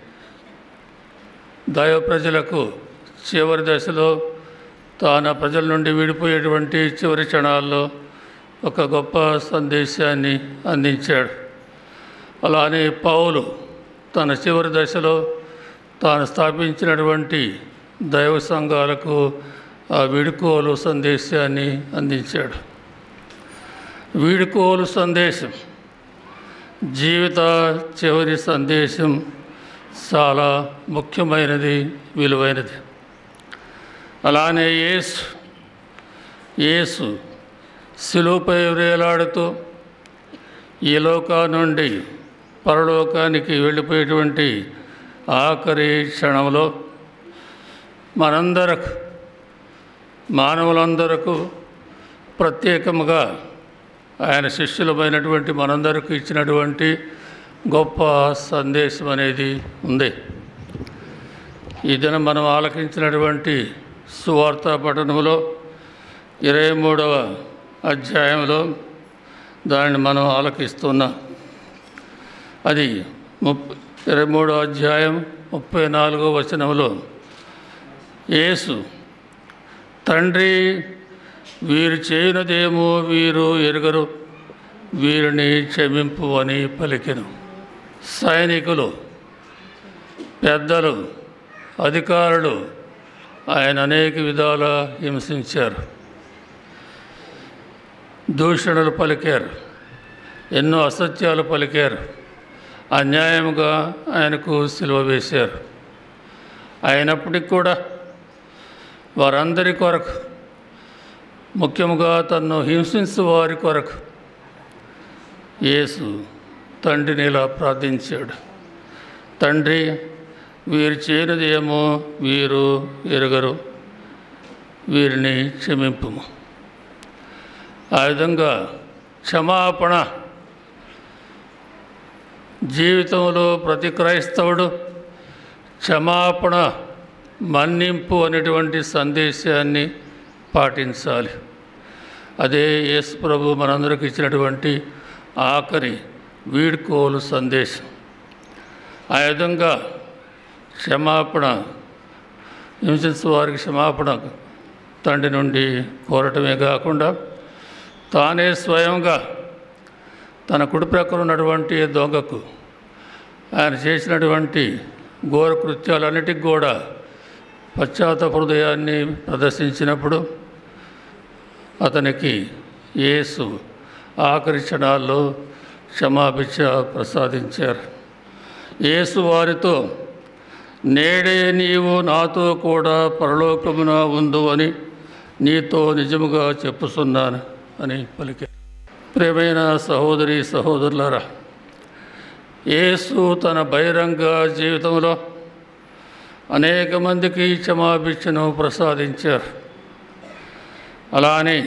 S3: దైవ ప్రజలకు చివరి దశలో తాను ప్రజల నుండి విడిపోయేటువంటి చివరి క్షణాల్లో ఒక గొప్ప సందేశాన్ని అందించాడు అలానే పౌలు తన చివరి దశలో తాను స్థాపించినటువంటి దైవ సంఘాలకు ఆ వీడుకోలు సందేశాన్ని అందించాడు వీడుకోలు సందేశం జీవిత చివరి సందేశం చాలా ముఖ్యమైనది విలువైనది అలానే యేసు యేసు శిలువపై వేలాడుతూ ఈ లోకా నుండి పరలోకానికి వెళ్ళిపోయేటువంటి ఆఖరి క్షణంలో మనందరకు మానవులందరకు ప్రత్యేకముగా ఆయన శిష్యులమైనటువంటి మనందరికి ఇచ్చినటువంటి గొప్ప సందేశం అనేది ఉంది ఈ దినం మనం ఆలకించినటువంటి సువార్త పఠనంలో ఇరవై మూడవ అధ్యాయంలో దానిని మనం ఆలకిస్తున్నాం అది ముప్ ఇరవై మూడవ అధ్యాయం ముప్పై నాలుగో వచనంలో యేసు తండ్రి వీరు చేయనదేమో వీరు ఎరుగరు వీరిని క్షమింపు అని పలికెను సైనికులు పెద్దలు అధికారులు ఆయన అనేక విధాల హింసించారు దూషణలు పలికారు ఎన్నో అసత్యాలు పలికారు అన్యాయముగా ఆయనకు సిలువ వేశారు అయినప్పటికి కూడా వారందరి కొరకు ముఖ్యముగా తన్ను హింసించు వారి కొరకు యేసు తండ్రిని ఇలా ప్రార్థించాడు తండ్రి వీరు చేయనిది ఏమో వీరు ఎరుగరు వీరిని క్షమింపుము ఆ విధంగా క్షమాపణ జీవితంలో ప్రతి క్రైస్తవుడు క్షమాపణ మన్నింపు అనేటువంటి సందేశాన్ని పాటించాలి అదే యేసు ప్రభు మనందరికి ఇచ్చినటువంటి ఆఖరి వీడ్కోలు సందేశం ఆ విధంగా క్షమాపణ హింసించు వారికి క్షమాపణ తండ్రి నుండి కోరటమే కాకుండా తానే స్వయంగా తన కుడి ప్రక్కన ఉన్నటువంటి దొంగకు ఆయన చేసినటువంటి ఘోర కృత్యాలన్నిటికి కూడా పశ్చాత్తాప హృదయాన్ని ప్రదర్శించినప్పుడు అతనికి యేసు ఆఖరి క్షణాల్లో క్షమాభిక్ష ప్రసాదించారు యేసు వారితో నేడే నీవు నాతో కూడా పరలోకమున ఉందు అని నీతో నిజముగా చెప్పుతున్నాను అని పలికారు ప్రియమైన సహోదరి సహోదరులారా యేసు తన బహిరంగ జీవితంలో అనేక మందికి క్షమాభిక్షను ప్రసాదించారు అలానే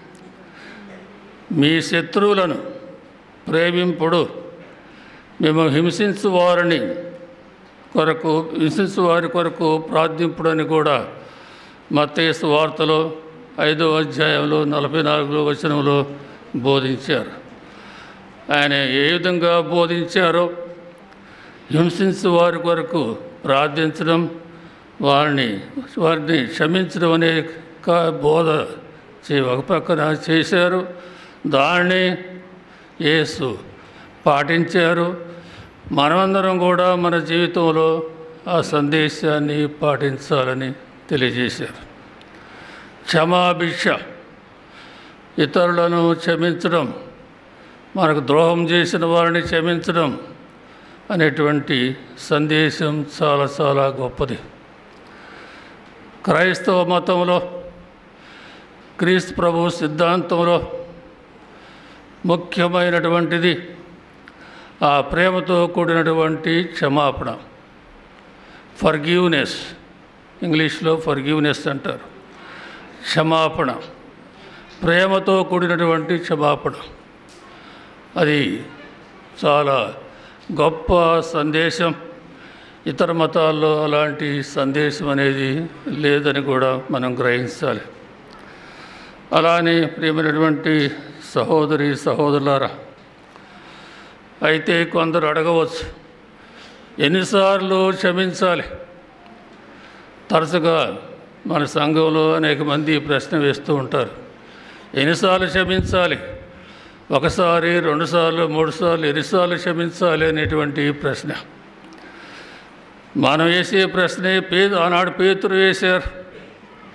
S3: మీ శత్రువులను ప్రేమింపుడు మేము హింసించు వారిని కొరకు హింసించు వారి కొరకు ప్రార్థింపుడని కూడా మత్తేసు వార్తలో ఐదో అధ్యాయంలో నలభై నాలుగో వచనంలో బోధించారు ఆయన ఏ విధంగా బోధించారో హింసించు వారి కొరకు ప్రార్థించడం వారిని వారిని క్షమించడం అనే కా- బోధ చే ఒక పక్కన చేశారు దాన్ని యేసు పాటించారు మనమందరం కూడా మన జీవితంలో ఆ సందేశాన్ని పాటించాలని తెలియజేశారు క్షమాభిక్ష ఇతరులను క్షమించడం మనకు ద్రోహం చేసిన వారిని క్షమించడం అనేటువంటి సందేశం చాలా చాలా గొప్పది క్రైస్తవ మతంలో క్రీస్తు ప్రభు సిద్ధాంతంలో ముఖ్యమైనటువంటిది ఆ ప్రేమతో కూడినటువంటి క్షమాపణ ఫర్గివ్నెస్ ఇంగ్లీష్లో ఫర్గివ్నెస్ అంటారు క్షమాపణ ప్రేమతో కూడినటువంటి క్షమాపణ అది చాలా గొప్ప సందేశం ఇతర మతాల్లో అలాంటి సందేశం అనేది లేదని కూడా మనం గ్రహించాలి అలానే ప్రియమైనటువంటి సహోదరి సహోదరులారా అయితే కొందరు అడగవచ్చు ఎన్నిసార్లు క్షమించాలి తరచుగా మన సంఘంలో అనేక మంది ఈ ప్రశ్న వేస్తూ ఉంటారు ఎన్నిసార్లు క్షమించాలి ఒకసారి రెండుసార్లు మూడుసార్లు ఎన్నిసార్లు క్షమించాలి అనేటువంటి ప్రశ్న మనం వేసే ప్రశ్నే పే ఆనాడు పేతురు వేశారు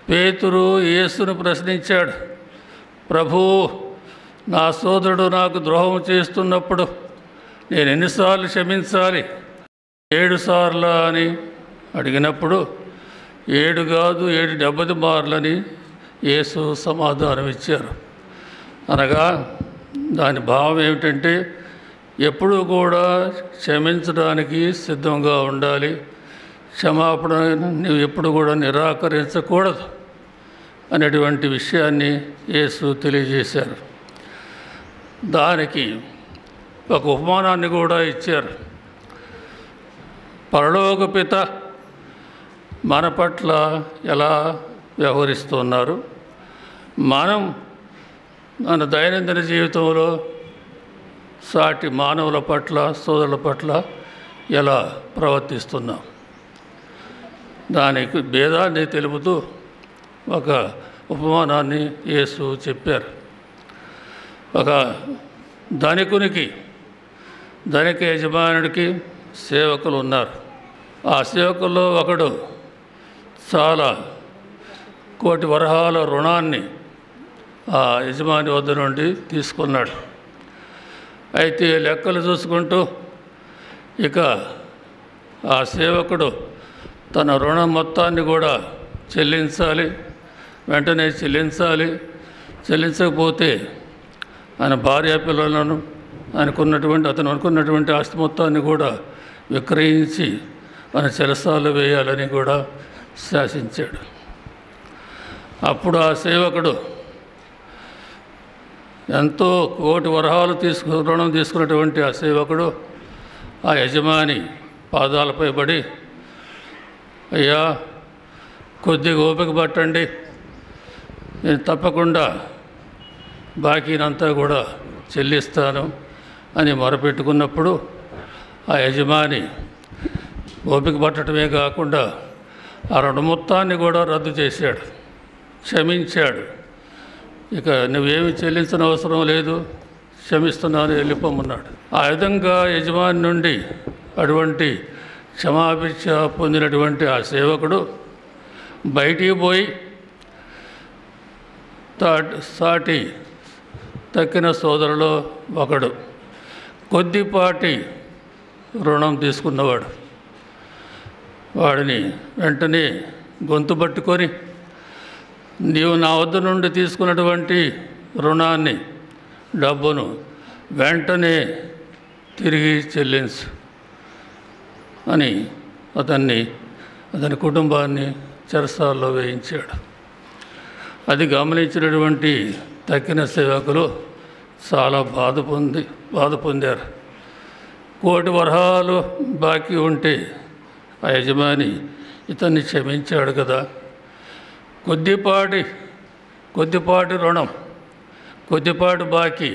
S3: పేతురు యేసును ప్రశ్నించాడు ప్రభు నా సోదరుడు నాకు ద్రోహం చేస్తున్నప్పుడు నేను ఎన్నిసార్లు క్షమించాలి ఏడు సార్లు అని అడిగినప్పుడు ఏడు కాదు ఏడు డెబ్బది మార్లని యేసు సమాధానం ఇచ్చారు అనగా దాని భావం ఏమిటంటే ఎప్పుడూ కూడా క్షమించడానికి సిద్ధంగా ఉండాలి క్షమాపణ నువ్వు ఎప్పుడు కూడా నిరాకరించకూడదు అనేటువంటి విషయాన్ని యేసు తెలియజేశారు దానికి ఒక ఉపమానాన్ని కూడా ఇచ్చారు పరలోక పిత మన పట్ల ఎలా వ్యవహరిస్తున్నారు మనం మన దైనందిన జీవితంలో సాటి మానవుల పట్ల సోదరుల పట్ల ఎలా ప్రవర్తిస్తున్నాం దానికి భేదాన్ని తెలుపుతూ ఒక ఉపమానాన్ని యేసు చెప్పారు ఒక ధనికునికి ధనిక యజమానుడికి సేవకులు ఉన్నారు ఆ సేవకుల్లో ఒకడు చాలా కోటి వరహాల రుణాన్ని ఆ యజమాని వద్ద నుండి తీసుకున్నాడు అయితే లెక్కలు చూసుకుంటూ ఇక ఆ సేవకుడు తన రుణం మొత్తాన్ని కూడా చెల్లించాలి వెంటనే చెల్లించాలి చెల్లించకపోతే ఆయన భార్య పిల్లలను ఆయనకున్నటువంటి అతను అనుకున్నటువంటి ఆస్తి మొత్తాన్ని కూడా విక్రయించి ఆయన చెరసాలు వేయాలని కూడా శాసించాడు అప్పుడు ఆ సేవకుడు ఎంతో కోటి వరహాలు తీసుకు రుణం తీసుకున్నటువంటి ఆ సేవకుడు ఆ యజమాని పాదాలపై పడి అయ్యా కొద్దిగా ఓపిక పట్టండి నేను తప్పకుండా బాకీనంతా కూడా చెల్లిస్తాను అని మొరపెట్టుకున్నప్పుడు ఆ యజమాని ఓపిక పట్టడమే కాకుండా ఆ రుణ మొత్తాన్ని కూడా రద్దు చేశాడు క్షమించాడు ఇక నువ్వేమి చెల్లించిన అవసరం లేదు క్షమిస్తున్నాను వెళ్ళిపోమన్నాడు ఆ విధంగా యజమాని నుండి అటువంటి క్షమాభిక్ష పొందినటువంటి ఆ సేవకుడు బయటికి పోయి తాటి సాటి తక్కిన సోదరులో ఒకడు కొద్దిపాటి రుణం తీసుకున్నవాడు వాడిని వెంటనే గొంతు పట్టుకొని నీవు నా వద్ద నుండి తీసుకున్నటువంటి రుణాన్ని డబ్బును వెంటనే తిరిగి చెల్లించు అని అతన్ని అతని కుటుంబాన్ని చెరసాల్లో వేయించాడు అది గమనించినటువంటి తక్కిన సేవకులు చాలా బాధ పొంది బాధ పొందారు కోటి వరహాలు బాకీ ఉంటే ఆ యజమాని ఇతన్ని క్షమించాడు కదా కొద్దిపాటి కొద్దిపాటి రుణం కొద్దిపాటి బాకీ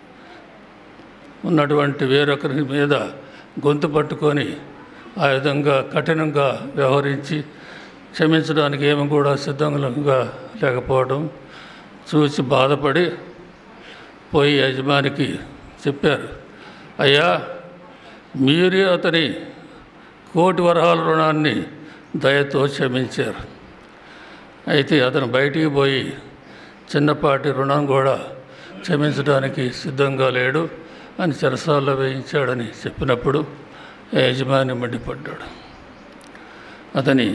S3: ఉన్నటువంటి వేరొకరి మీద గొంతు పట్టుకొని ఆ విధంగా కఠినంగా వ్యవహరించి క్షమించడానికి ఏమి కూడా సిద్ధంగా లేకపోవడం చూసి బాధపడి పోయి యజమానికి చెప్పారు అయ్యా మీరు అతని కోటి వరహాల రుణాన్ని దయతో క్షమించారు అయితే అతను బయటికి పోయి చిన్నపాటి రుణం కూడా క్షమించడానికి సిద్ధంగా లేడు అని చెరసాల్లో వేయించాడని చెప్పినప్పుడు ఆ యజమాని మండిపడ్డాడు అతని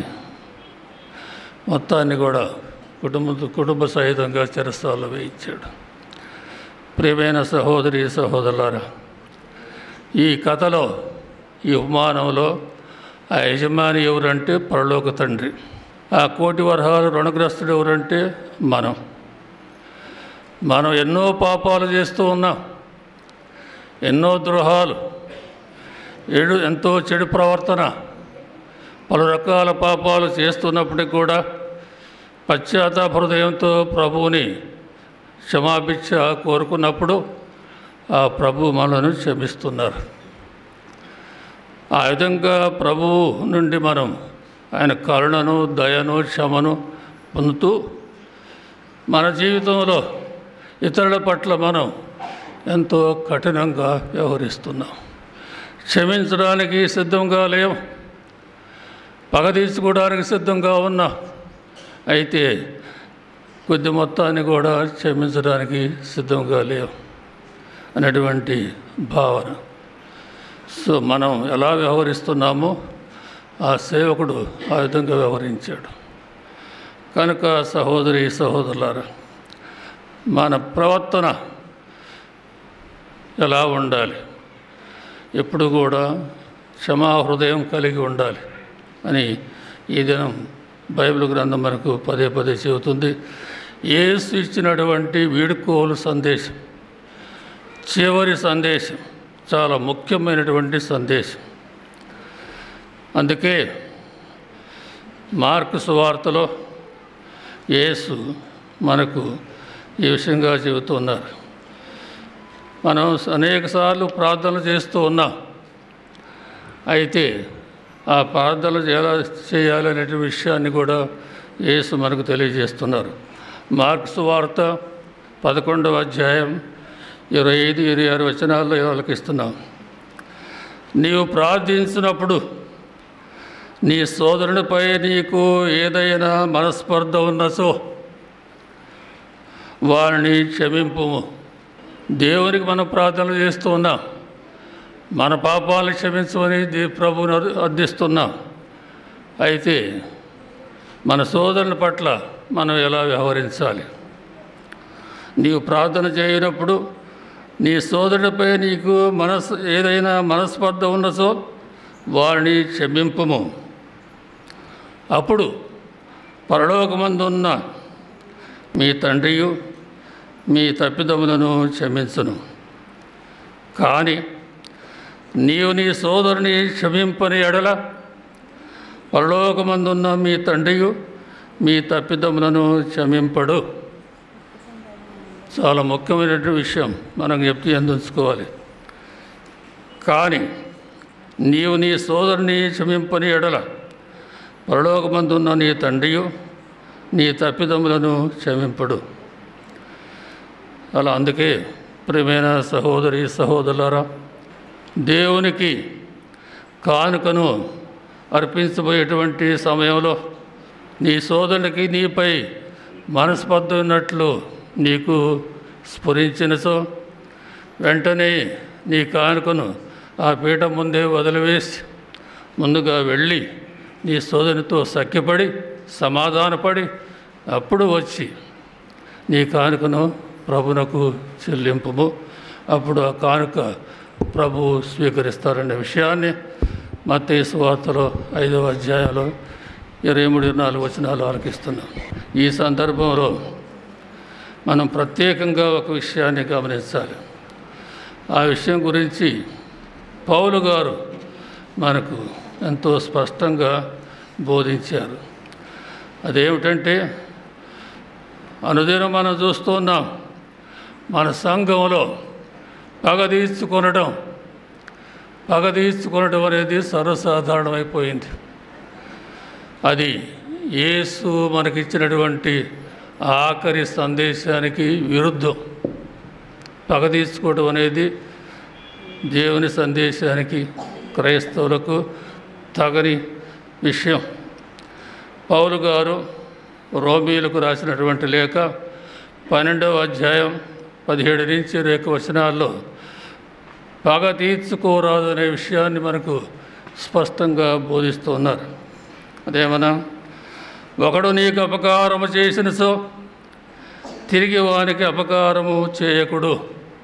S3: మొత్తాన్ని కూడా కుటుంబ కుటుంబ సహితంగా చెరసాల్లో వేయించాడు ప్రియమైన సహోదరి సహోదరులారా ఈ కథలో ఈ ఉపమానంలో ఆ యజమాని ఎవరంటే పరలోక తండ్రి ఆ కోటి వరహాలు రుణగ్రస్తుడు ఎవరంటే మనం మనం ఎన్నో పాపాలు చేస్తూ ఉన్నాం ఎన్నో ద్రోహాలు ఏడు ఎంతో చెడు ప్రవర్తన పలు రకాల పాపాలు చేస్తున్నప్పటికీ కూడా పశ్చాత్తాప హృదయంతో ప్రభువుని క్షమాభిక్ష కోరుకున్నప్పుడు ఆ ప్రభు మనను క్షమిస్తున్నారు ఆ విధంగా ప్రభువు నుండి మనం ఆయన కరుణను దయను క్షమను పొందుతూ మన జీవితంలో ఇతరుల పట్ల మనం ఎంతో కఠినంగా వ్యవహరిస్తున్నాం క్షమించడానికి సిద్ధంగా లేవు పగ తీర్చుకోవడానికి సిద్ధంగా ఉన్నాం అయితే కొద్ది మొత్తాన్ని కూడా క్షమించడానికి సిద్ధంగా లేవు అనేటువంటి భావన సో మనం ఎలా వ్యవహరిస్తున్నామో ఆ సేవకుడు ఆ విధంగా వ్యవహరించాడు కనుక సహోదరి సహోదరులారా మన ప్రవర్తన ఎలా ఉండాలి ఎప్పుడు కూడా క్షమా హృదయం కలిగి ఉండాలి అని ఈ దినం బైబిల్ గ్రంథం మనకు పదే పదే చెబుతుంది యేసు ఇచ్చినటువంటి వీడుకోలు సందేశం చివరి సందేశం చాలా ముఖ్యమైనటువంటి సందేశం అందుకే మార్కు సువార్తలో యేసు మనకు ఈ విషయంగా చెబుతున్నారు మనం అనేకసార్లు ప్రార్థనలు చేస్తూ ఉన్నాం అయితే ఆ ప్రార్థనలు ఎలా చేయాలనే విషయాన్ని కూడా యేసు మనకు తెలియజేస్తున్నారు మార్క్స్ వార్త పదకొండవ అధ్యాయం ఇరవై ఐదు ఇరవై ఆరు వచనాల్లో ఆలకిస్తున్నాం నీవు ప్రార్థించినప్పుడు నీ సోదరునిపై నీకు ఏదైనా మనస్పర్ధ ఉన్నచో వారిని క్షమింపుము దేవునికి మనం ప్రార్థనలు చేస్తూ ఉన్నాం మన పాపాలను క్షమించమని దే ప్రభువుని అర్- అర్థిస్తున్నాం అయితే మన సోదరుల పట్ల మనం ఎలా వ్యవహరించాలి నీవు ప్రార్థన చేయనప్పుడు నీ సోదరుడిపై నీకు మనసు ఏదైనా మనస్పర్ధ ఉన్నచో వారిని క్షమింపము అప్పుడు పరలోకమందున్న మీ తండ్రియు మీ తప్పిదములను క్షమించును కానీ నీవు నీ సోదరుని క్షమింపని ఎడల పరలోకమందున్న మీ తండ్రియు మీ తప్పిదములను క్షమింపడు చాలా ముఖ్యమైనటువంటి విషయం మనం ఎప్పటి అందించుకోవాలి కానీ నీవు నీ సోదరుని క్షమింపని ఎడల పరలోకమందున్న నీ తండ్రియు నీ తప్పిదములను క్షమింపడు అలా అందుకే ప్రియమైన సహోదరి సహోదరులారా దేవునికి కానుకను అర్పించబోయేటువంటి సమయంలో నీ సోదరునికి నీపై మనస్పర్ధ ఉన్నట్లు నీకు స్ఫురించినచో వెంటనే నీ కానుకను ఆ పీఠం ముందే వదిలివేసి ముందుగా వెళ్ళి నీ సోదరితో సఖ్యపడి సమాధానపడి అప్పుడు వచ్చి నీ కానుకను ప్రభునకు చెల్లింపుము అప్పుడు ఆ కానుక ప్రభు స్వీకరిస్తారనే విషయాన్ని మత్తయి సువార్తలో ఐదవ అధ్యాయంలో ఇరవై మూడు ఇరవై నాలుగు వచనాలు ఆలకిస్తున్నాం ఈ సందర్భంలో మనం ప్రత్యేకంగా ఒక విషయాన్ని గమనించాలి ఆ విషయం గురించి పౌలు గారు మనకు ఎంతో స్పష్టంగా బోధించారు అదేమిటంటే అనుదినం మనం చూస్తున్నాం మన సంఘంలో పగ తీర్చుకొనడం పగ తీర్చుకొనడం అనేది సర్వసాధారణమైపోయింది అది యేసు మనకిచ్చినటువంటి ఆఖరి సందేశానికి విరుద్ధం పగ తీర్చుకోవడం అనేది దేవుని సందేశానికి క్రైస్తవులకు తగని విషయం పౌలు గారు రోమీలకు రాసినటువంటి లేఖ పన్నెండవ అధ్యాయం పదిహేడు నుంచి రేఖ వచనాల్లో పగ తీర్చుకోరాదు అనే విషయాన్ని మనకు స్పష్టంగా బోధిస్తున్నారు అదేమన్నా ఒకడు నీకు అపకారము చేసిన సో తిరిగి వానికి అపకారము చేయకుడు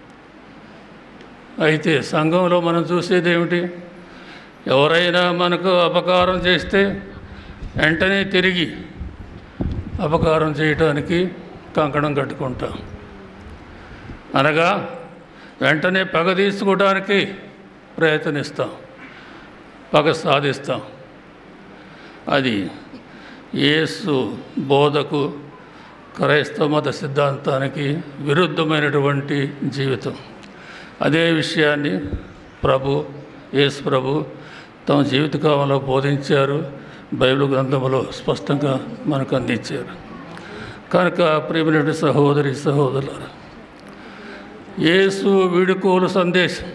S3: అయితే సంఘంలో మనం చూసేది ఏమిటి ఎవరైనా మనకు అపకారం చేస్తే వెంటనే తిరిగి అపకారం చేయటానికి కంకణం కట్టుకుంటాం అనగా వెంటనే పగ తీసుకోవడానికి ప్రయత్నిస్తాం పగ సాధిస్తాం అది యేసు బోధకు క్రైస్తవ మత సిద్ధాంతానికి విరుద్ధమైనటువంటి జీవితం అదే విషయాన్ని ప్రభు యేసు ప్రభు తమ జీవితకాలంలో బోధించారు బైబిల్ గ్రంథంలో స్పష్టంగా మనకు అందించారు కనుక ప్రియమైన సహోదరి సహోదరులారా యేసు వీడుకోలు సందేశం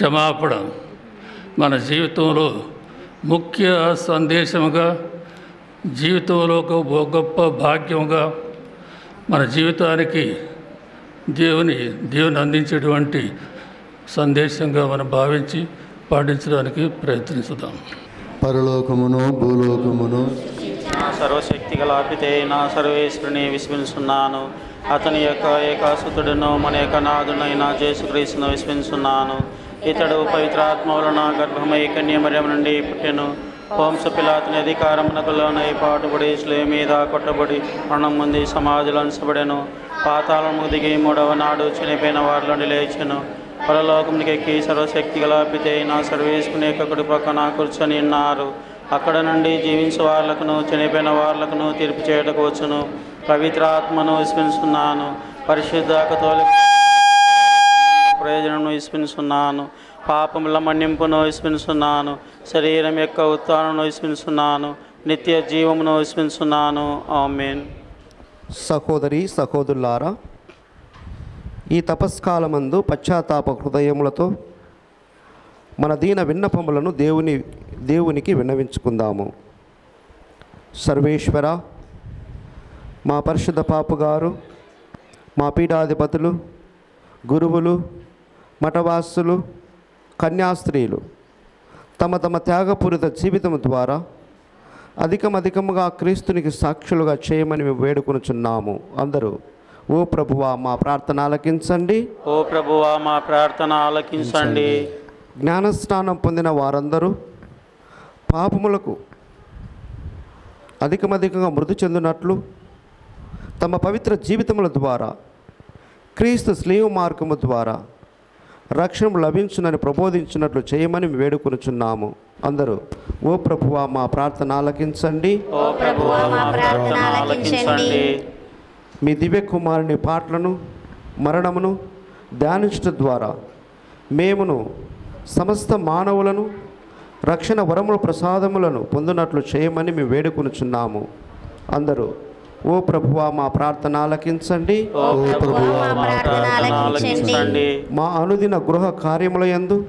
S3: క్షమాపణ మన జీవితంలో ముఖ్య సందేశముగా జీవితంలో ఒక గొప్ప భాగ్యంగా మన జీవితానికి దేవుని దేవుని అందించేటువంటి సందేశంగా మనం భావించి పాటించడానికి ప్రయత్నించుదాం
S1: పరలోకమును భూలోకమును
S5: నా సర్వశక్తి గల పితే నా సర్వేశ్వరుని విశ్వసిస్తున్నాను అతని యొక్క ఏకాసుతుడును మన యొక్క నాదునైన జేసుక్రీస్తును విశ్వసిస్తున్నాను ఇతడు పవిత్రాత్మ వలన గర్భమై కన్యమర్యం నుండి పుట్టెను వంశ పిలాతుని అధికారమునకు లోనై పాటుబడి స్లే మీద కొట్టబడి మరణం ముందు సమాధిలో ఉంచబడెను పాతాళము దిగి మూడవ నాడు చనిపోయిన వారిలోని లేచెను పరలోకంకి ఎక్కి సర్వశక్తి గల పితే నా సర్వేశ్వరుని యొక్క కుడి పక్కన కూర్చొని ఉన్నారు అక్కడ నుండి జీవించే వాళ్ళకును చనిపోయిన వాళ్ళకును తీర్పు చేయటకు వచ్చును పవిత్రాత్మను విస్మరిస్తున్నాను పరిశుద్ధ కథోలిక ప్రయోజనం విస్మరిస్తున్నాను పాపముల మన్నింపును విస్మరిస్తున్నాను శరీరం యొక్క ఉత్థానను విస్మరిస్తున్నాను నిత్య జీవమును విస్మరిస్తున్నాను ఆమెన్
S10: సహోదరి సహోదరులారా ఈ తపస్కాలమందు పశ్చాత్తాప హృదయములతో మన దీన విన్నపములను దేవుని దేవునికి విన్నవించుకుందాము సర్వేశ్వర మా పరిశుద్ధ పాపు గారు మా పీఠాధిపతులు గురువులు మఠవాసులు కన్యాస్త్రీలు తమ తమ త్యాగపూరిత జీవితం ద్వారా అధికమధికముగా క్రీస్తునికి సాక్షులుగా చేయమని మేము వేడుకొనుచున్నాము అందరూ ఓ ప్రభువా మా ప్రార్థన ఆలకించండి
S5: ఓ ప్రభువా మా ప్రార్థన ఆలకించండి
S10: జ్ఞానస్నానం పొందిన వారందరూ పాపములకు అధికమధికంగా మృతి చెందినట్లు తమ పవిత్ర జీవితముల ద్వారా క్రీస్తు స్లీవ మార్గము ద్వారా రక్షణ లభించునని ప్రబోధించినట్లు చేయమని వేడుకొనుచున్నాము అందరూ ఓ ప్రభువా మా ప్రార్థన ఆలకించండి
S5: ఓ ప్రభువా మా ప్రార్థన ఆలకించండి
S10: మీ దివ్య కుమారుని పాటలను మరణమును ధ్యానించడం ద్వారా మేమును సమస్త మానవులను రక్షణ వరముల ప్రసాదములను పొందినట్లు చేయమని మేము వేడుకొనుచున్నాము అందరూ ఓ ప్రభువా మా ప్రార్థన ఆలకించండి
S5: ఓ ప్రభువా మా ప్రార్థన ఆలకించండి
S10: మా అనుదిన గృహ కార్యములయందు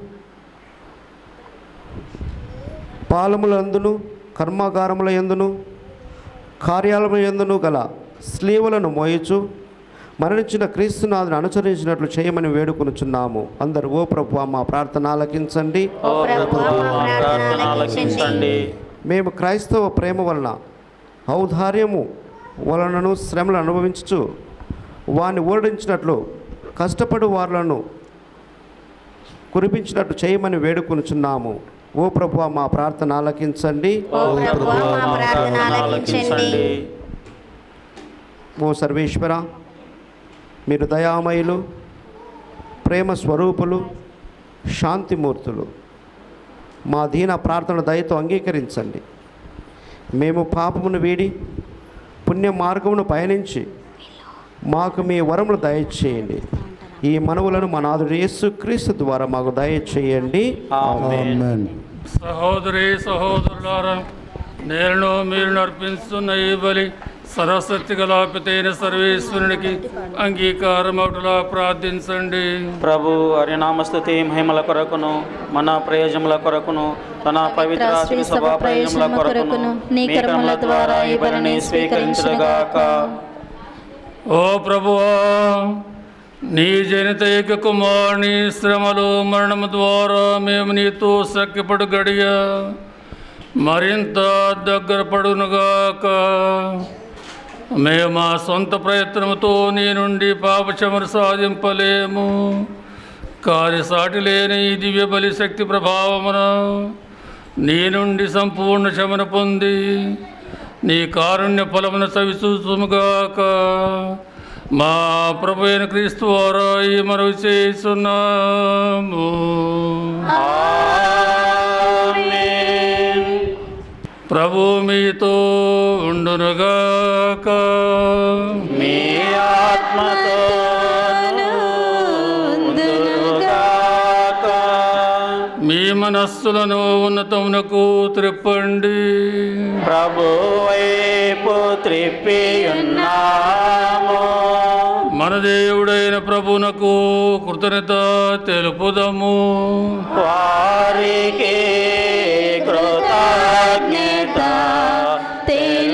S10: పాలములందును కర్మాగారముల యందును కార్యాలయములందును గల స్లీవులను మోయచు మరణించిన క్రీస్తునాథుని అనుసరించినట్లు చేయమని వేడుకొనుచున్నాము అందరు ఓ ప్రభు మా ప్రార్థన ఆలకించండి
S5: ఓ ప్రభువా మా ప్రార్థన ఆలకించండి
S10: మేము క్రైస్తవ ప్రేమ వలన ఔదార్యము వలనను శ్రమలు అనుభవించుచు వారిని ఓడించినట్లు కష్టపడు వారులను కురిపించినట్టు చేయమని వేడుకొనుచున్నాము ఓ ప్రభు మా ప్రార్థన ఆలకించండి
S5: ఓ ప్రభువా మా ప్రార్థన ఆలకించండి
S10: ఓ సర్వేశ్వర మీరు దయామయులు ప్రేమ స్వరూపులు శాంతిమూర్తులు మా దీన ప్రార్థన దయతో అంగీకరించండి మేము పాపమును వీడి పుణ్య మార్గమును పయనించి మాకు మీ వరములు దయచేయండి ఈ మనవులను మా నాదుడు యేసు క్రీస్తు ద్వారా మాకు దయచేయండి
S1: ఆమేన్
S3: సహోదరి సహోదరులారా నేను మీరు నర్పిస్తున్న ఈ బలి సరస్వతి గలాపితైన సర్వేశ్వరునికి అంగీకారమవుటలా ప్రార్థించండి
S5: ప్రభు హరినామస్థుతి మహిమల కొరకును మన ప్రయోజముల కొరకును తన పవిత్ర శ్రీ సభా ప్రయోజముల కొరకును నీ కర్మల ద్వారా ఈ బలిని స్వీకరించుగాక
S3: ఓ ప్రభువా నీ జనిత ఏక కుమారుని శ్రమలు మరణము ద్వారా మేము నీతో సఖ్యపడు గడియ మరింత దగ్గర పడునుగాక మేము మా సొంత ప్రయత్నముతో నీ నుండి పాపచమరు సాధింపలేము కార్యసాటి లేని ఈ దివ్య బలి శక్తి ప్రభావమున నీ నుండి సంపూర్ణ శమన పొంది నీ కారుణ్య ఫలమును చవిచూచుముగాక మా ప్రభు అయిన క్రీస్తు వారా ఈ మనవి చేస్తున్నాము ప్రభు మీతో ఉండునుగాక
S5: మీ ఆత్మతో
S3: మీ మనస్సులను ఉన్నతమునకు త్రిప్పండి
S5: ప్రభు వైపు త్రిప్పి ఉన్నాము
S3: మన దేవుడైన ప్రభునకు కృతజ్ఞత తెలుపుదము
S5: వారికి కృతజ్ఞత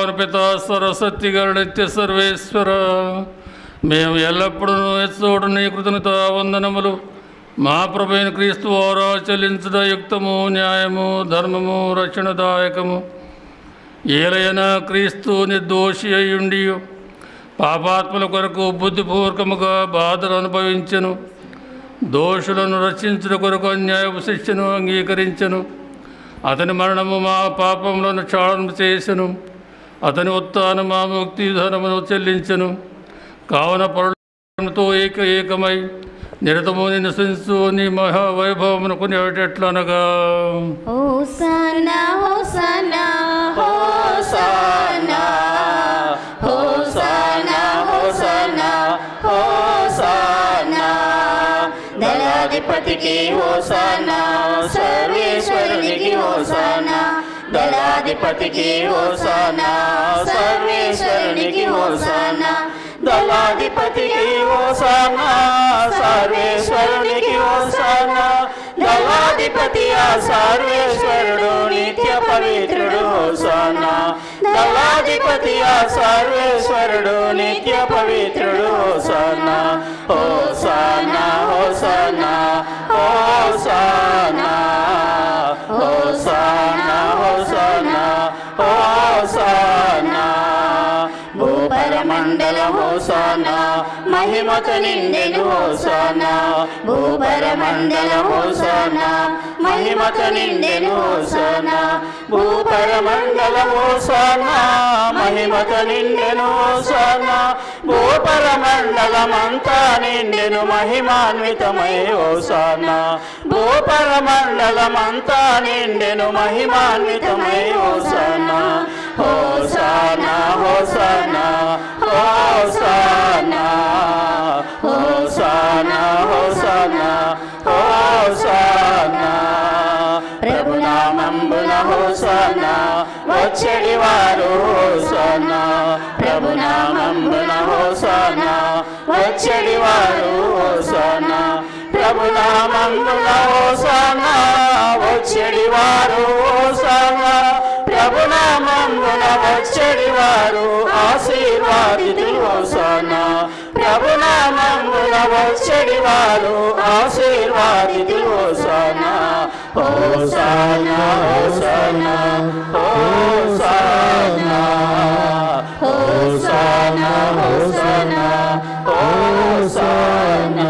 S3: పావన పిత సరస్వతి గారు నిత్య సర్వేశ్వర మేము ఎల్లప్పుడూ ఎచ్చోడు నీ కృతజ్ఞత వందనములు మా ప్రభైన క్రీస్తు వారా చెల్లించుట యుక్తము న్యాయము ధర్మము రక్షణదాయకము ఏలైనా క్రీస్తు నిర్దోషి అయ్యుండి పాపాత్మల కొరకు బుద్ధిపూర్వకముగా బాధలు అనుభవించను దోషులను రక్షించుట కొరకు అన్యాయపు శిక్షను అంగీకరించను అతని మరణము మా పాపములను క్షాళన చేసెను అతని ఉత్థానం మా ముక్తి ధనమును చెల్లించెను కావున పరులతో ఏక ఏకమై నిరతము నివసించు నీ మహావైభవమును కొనేటట్లనగా
S8: హోసన్నా హోసన్నా హోసన్నా హోసన్నా హోసన్నా హోసన్నా దళాధిపతికి హోసన్నా సర్వేశ్వరునికి హోసన్నా దళాధిపతికి హోసన్నా సర్వేశ్వరునికి హోసన్నా దళాధిపతికి హోసన్నా సర్వేశ్వరునికి హోసన్నా దళాధిపతి ఆ సర్వేశ్వరుడు నిత్య పవిత్రుడు హోసన్నా దళాధిపతి ఆ సర్వేశ్వరుడు నిత్య పవిత్రుడు హోసన్నా హోసన్నా హోసన్నా హోసన్నా హోసన్నా హోసన్నా హోసన్నా భూపరమండల హోసన్నా మహిమతో నిండెను హోసన్నా భూపరమండల హోసన్నా మహిమతో నిండెను హోసన్నా భూపరమండల హోసన్నా మహిమతో నిండెను హోసన్నా భూపరమండలమంతా నిండెను మహిమాన్వితమై హోసన్నా భూపరమండలమంతా నిండెను మహిమాన్వితమై హోసన్నా హోసన్నా హోసన్నా హోసన్నా హోసన్నా హోసన్నా హోసన్నా ప్రభునామంబున హోసన్నా వచ్చడి వారు హోసన్నా ప్రభునామంబున హోసన్నా వచ్చడి వారు హోసన్నా ప్రభునామంబున హోసన్నా వచ్చడి వారు హోసన్నా ప్రభునామంబున వచ్చడి వారు ఆశీర్వాదితులు హోసన్నా ప్రభునామంబున వచ్చడి వారు ఆశీర్వాదితులు హోసన్నా హోసన్నా హోసన్నా హోసన్నా హోసన్నా హోసన్నా హోసన్నా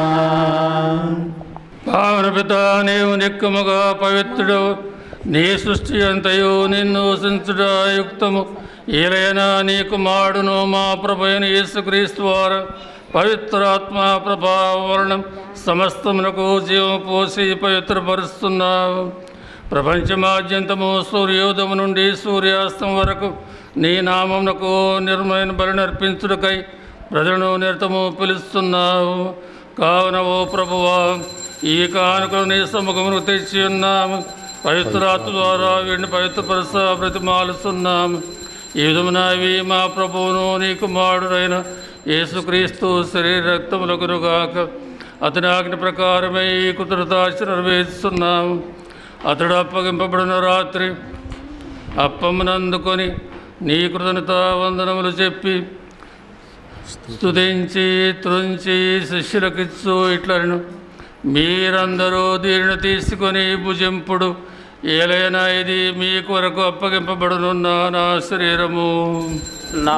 S3: పావన పిత నీవు నిక్కముగా పవిత్రుడు నీ సృష్టి అంతయు నిన్ను సించుట యుక్తము ఏలైనా నీ కుమారుడును మా ప్రభైన యేసుక్రీస్తు వారు పవిత్రాత్మ ప్రభావరణం సమస్తమునకు జీవం పోసి పవిత్రపరుస్తున్నావు ప్రపంచమాద్యంతము సూర్యోదయం నుండి సూర్యాస్తం వరకు నీ నామమునకు నిర్మలైన బలి నర్పించుటకై ప్రజలను నిరతము పిలుస్తున్నావు కావున ఓ ప్రభువా ఈ కానుకలు నీ సముఖమును తెచ్చి ఉన్నాము పవిత్రాత్మ ద్వారా వీడిని పవిత్రపరుస ప్రతిమాలుస్తున్నాము ఈ విధమున ఇవి మా ప్రభువును నీ కుమారుడైన యేసుక్రీస్తు శరీర రక్తములకునుగాక అతని ఆజ్ఞ ప్రకారమే ఈ కృతజ్ఞతాచరణ నిర్వహిస్తున్నాము అతడు అప్పగింపబడిన రాత్రి అప్పమునందుకొని నీ కృతజ్ఞత వందనములు చెప్పి స్తుతించి త్రుంచి శిష్యులకిచ్చు ఇట్లను మీరందరూ దీనిని తీసుకొని భుజింపుడు ఏలైనా ఇది మీ కొరకు అప్పగింపబడునున్న నా శరీరము
S5: నా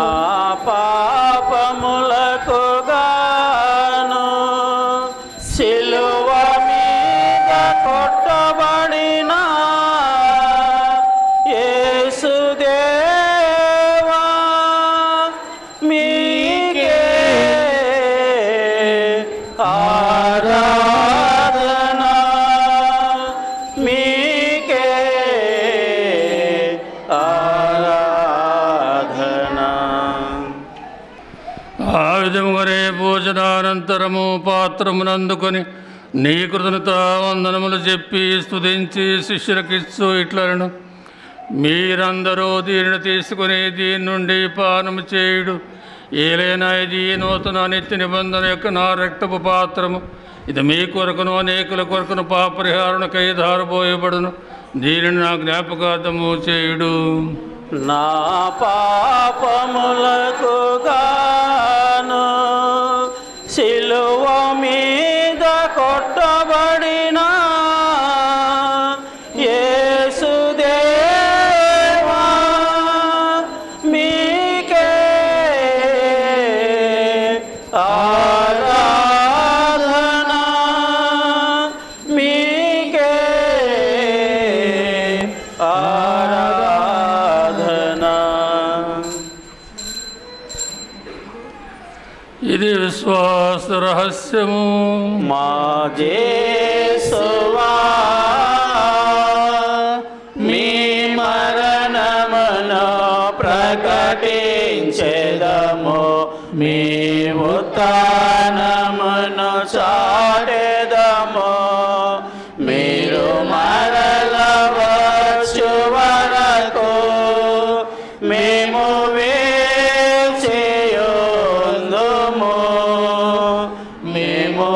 S5: పాపములకు గాను సిలువ మీద కొట్టబడిన యేసుదేవా మీకే ఆరాధన మీకే ఆరాధన
S3: ఆ విధముగానే భోజనానంతరము పాత్రమునందుకొని నీ కృతజ్ఞత వందనములు చెప్పి స్తుతించి శిష్యులకిచ్చు ఇట్లను మీరందరూ దీనిని తీసుకుని దీని నుండి పానము చేయుడు ఏలైనా ఇది నూతన నిత్య నిబంధన యొక్క నా రక్తపు పాత్రము ఇది మీ కొరకును అనేకుల కొరకును పాపరిహారణకై ధారపోయబడును దీనిని నా జ్ఞాపకార్థము చేయుడు
S5: నా పాపములకు గాను సిలువ మీద కొట్టబడిన యేసుదేవా మీకే ఆరాధన మీకే ఆరాధన
S3: ఇది విశ్వాస రహస్యము
S5: మా జేసువా మీ మరణమును ప్రకటించెదము మీ ఉత్థానమును చాటెదము మీరు మరల వచ్చు వరకు మేము వేచేయుందుము మేము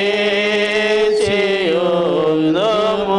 S5: వేచేయుందుము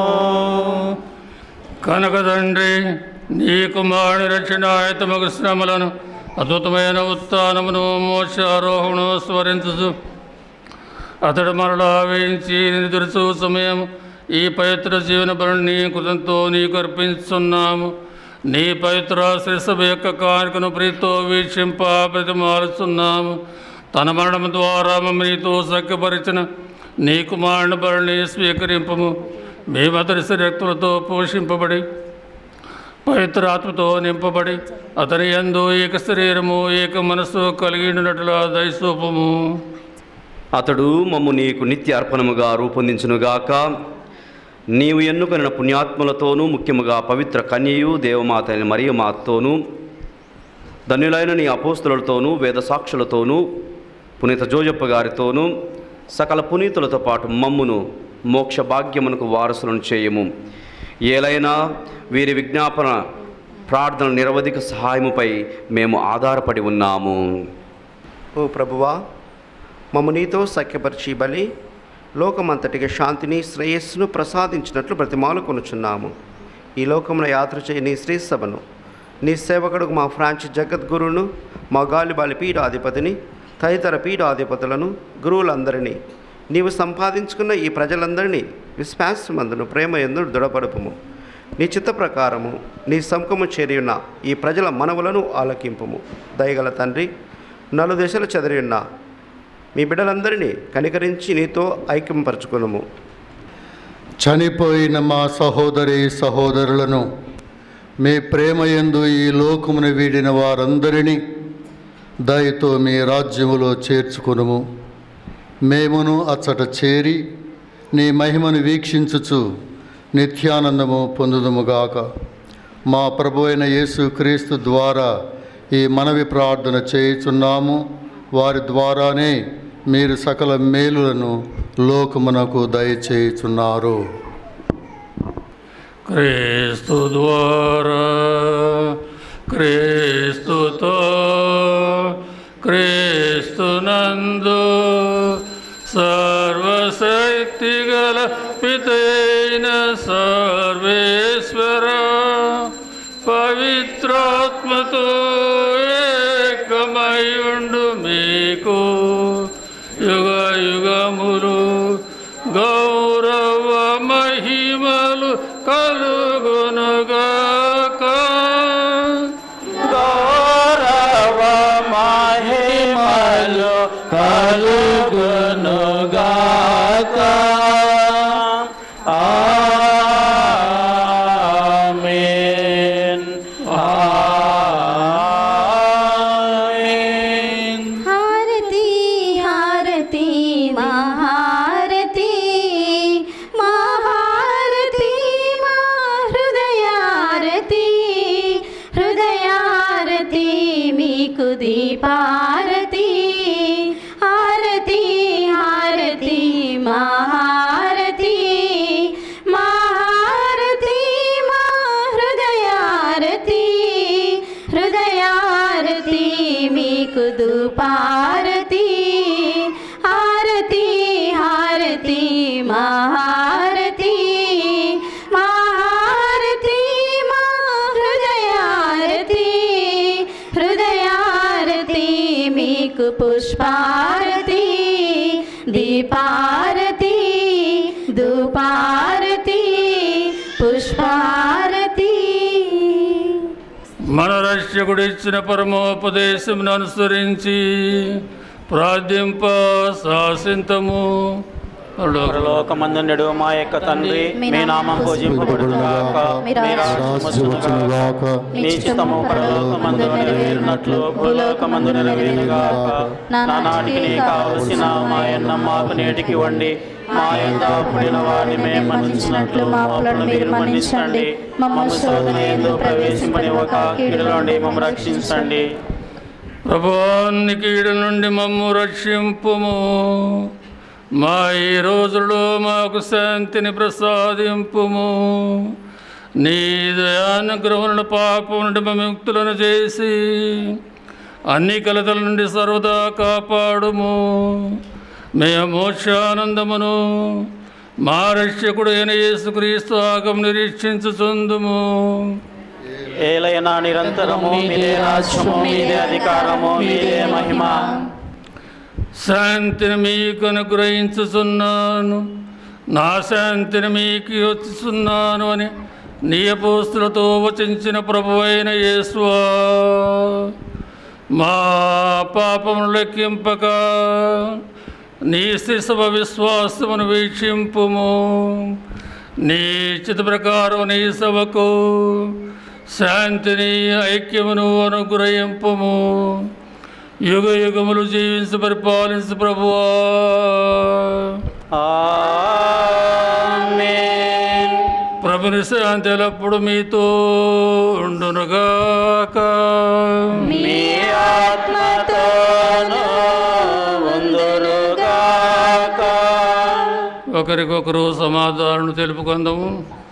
S3: కనుక తండ్రి నీ కుమారుని రక్షణాయతమగు శ్రమలను అద్భుతమైన ఉత్థానమును మోక్షారోహణను స్మరించు అతడు మరలా వేయించి నిదురుచు సమయం ఈ పవిత్ర జీవన బలి నీ కృతంతో నీకు అర్పించున్నాము నీ పవిత్ర శిరసభ యొక్క కానుకను ప్రీతితో వీక్షింప ప్రతిమారుస్తున్నాము తన మరణం ద్వారా నీతో సఖ్యపరిచిన నీ కుమారుని బలిని స్వీకరింపము మేము అతడి శక్తులతో పోషింపబడి పవిత్ర ఆత్మతో నింపబడి అతని యందు ఏక శరీరము ఏక మనస్సు కలిగి ఉన్నట్లుగా దయసూపము
S11: అతడు మమ్ము నీకు నిత్య అర్పణముగా రూపొందించునుగాక నీవు ఎన్నుకొనిన పుణ్యాత్మలతోనూ ముఖ్యముగా పవిత్ర కన్యయు దేవమాత అయిన మరియమాతతోనూ ధన్యులైన నీ అపోస్తులతోనూ వేద సాక్షులతోనూ పునీత జోజప్ప గారితోనూ సకల పునీతులతో పాటు మమ్మును మోక్ష భాగ్యమునకు వారసులను చేయము ఏలైనా వీరి విజ్ఞాపన ప్రార్థన నిరవధిక సహాయముపై మేము ఆధారపడి ఉన్నాము
S10: ఓ ప్రభువా మమ్ము నీతో సఖ్యపరిచి బలి లోకమంతటికి శాంతిని శ్రేయస్సును ప్రసాదించినట్లు బ్రతిమాలు కొనుచున్నాము ఈ లోకమున యాత్ర చేయ నీ శ్రీ సభను నీ సేవకుడు మా ఫ్రాన్స్ జగద్గురును మా గాలిబాలి పీఠాధిపతిని తదితర పీఠాధిపతులను గురువులందరినీ నీవు సంపాదించుకున్న ఈ ప్రజలందరినీ విశ్వాసమందును ప్రేమ ఎందు దృఢపడుపుము నీ చిత్త ప్రకారము నీ సముఖము చేరి ఉన్న ఈ ప్రజల మనవులను ఆలకింపుము దయగల తండ్రి నలు దశలు చెదరి ఉన్న మీ బిడ్డలందరినీ కనికరించి నీతో ఐక్యంపరచుకునము
S1: చనిపోయిన మా సహోదరి సహోదరులను మీ ప్రేమయందు ఈ లోకమును వీడిన వారందరినీ దయతో మీ రాజ్యములో చేర్చుకొనుము మేమును అచ్చట చేరి నీ మహిమను వీక్షించుచు నిత్యానందము పొందుదుముగాక మా ప్రభు అయిన యేసు క్రీస్తు ద్వారా ఈ మనవి ప్రార్థన చేయుచున్నాము వారి ద్వారానే మీరు సకల మేలులను లోకమునకు దయచేయుచున్నారు
S3: క్రీస్తు ద్వారా క్రీస్తుతో క్రీస్తునందు సర్వశక్తి గల పితైన సర్వేశ్వర పవిత్రాత్మతో ఏకమయుండు మీకు యుగ యుగములు గౌరవ మహిమలు కలుగునుగాక
S5: గౌరవ మహిమలు కలుగునుగాక ఆమేన్ ఆమేన్
S8: హారతి హారతి మహారతి మహారతి మా హృదయారతి హృదయారతి మీకు దీపారతి హారతి హారతి మహారతి మహారతి మా హృదయారతి హృదయారతి మీకు దుపారతి హారతి హారతి మహారతి మహారతి మా హృదయారతి దీపారతి ధూపారతి పుష్పారతి
S3: మన రక్షకుడు ఇచ్చిన పరమోపదేశమును అనుసరించి ప్రార్థింప శాసింతము
S5: పరలోకమందుండెడు మా యొక్క తండ్రి మీ నామం పూజింపబడుగాక మీ రాజ్యం వచ్చునుగాక మీ చిత్తము పరలోకమందు నెరవేరినట్లు భూలోకమందు నెరవేరుగాక నానాటికి నీ కావలసిన మా ఎన్న మాకు నేటికి వండి మా యొక్క పుడిన వారిని మేము మన్నించినట్లు మా అప్పులను మీరు మన్నించండి మమ్మల్ని శోధన ఎందు ప్రవేశింపనివ్వక కీడులోండి మమ్మల్ని రక్షించండి
S3: ప్రభాన్ని కీడు నుండి మమ్ము రక్షింపుము మా ఈ రోజుల్లో మాకు శాంతిని ప్రసాదింపుము నీ దయానుగ్రహములను పాపం నుండి విముక్తులను చేసి అన్ని కలతల నుండి సర్వదా కాపాడుము మేము మోక్షానందమును మా రక్షకుడు అయిన యేసుక్రీస్తు ఆగం నిరీక్షించుచుందుము
S5: ఏలైనా నిరంతరము మీదే రాజ్యము మీదే అధికారము మీదే మహిమ
S3: శాంతిని మీకు అనుగ్రహించుచున్నాను నా శాంతిని మీకు వచ్చుచున్నాను అని నీ అపోస్తులతో వచించిన ప్రభు అయిన యేసువా మా పాపమును లెక్కింపక నీ శిశవ విశ్వాసమును వీక్షింపుము నీ చిత ప్రకారం నీ సభకు శాంతిని ఐక్యమును అనుగ్రహింపుము యుగ యుగములు జీవించి పరిపాలించు ప్రభువా ప్రభుని శాంతి ఎల్లప్పుడు మీతో ఉండునుగాక
S5: మీ ఆత్మతోను ఉందురుగాక
S3: ఒకరికొకరు సమాధానం తెలుపుకుందాము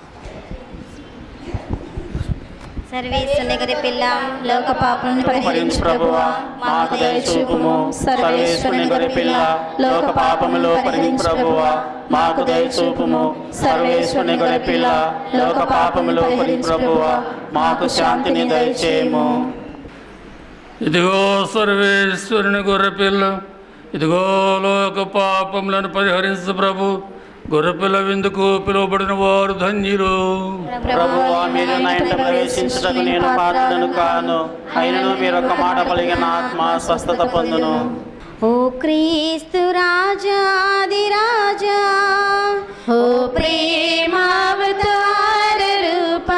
S8: సర్వేశ్వరుని గరి పిల్ల లోక పాపలను
S5: పరిహరించు
S8: పరిహరించు
S5: ప్రభువా
S8: ప్రభువా
S5: మాకు దయచూపుము సర్వేశ్వరుని గరి పిల్ల లోక పాపములో పరిహరించు ప్రభువా మాకు దయచూపుము సర్వేశ్వరుని గరి పిల్ల లోక పాపములో పరిహరించు ప్రభువా మాకు శాంతిని దయచేయము
S3: ఇదిగో సర్వేశ్వరుని గొర్రెపిల్ల ఇదిగో లోక పాపములను పరిహరించు ప్రభు గొర్రెపిల్ల విందుకు పిలువబడిన వారు ధన్యులు
S5: ప్రభువా మీరు నా ఇంట ప్రవేశించుటకు నేను పాత్రను కాను అయినను మీరు ఒక మాట పలిగిన ఆత్మ స్వస్థత పొందును
S8: ఓ క్రీస్తు రాజాది రాజా ఓ ప్రేమావతార రూపా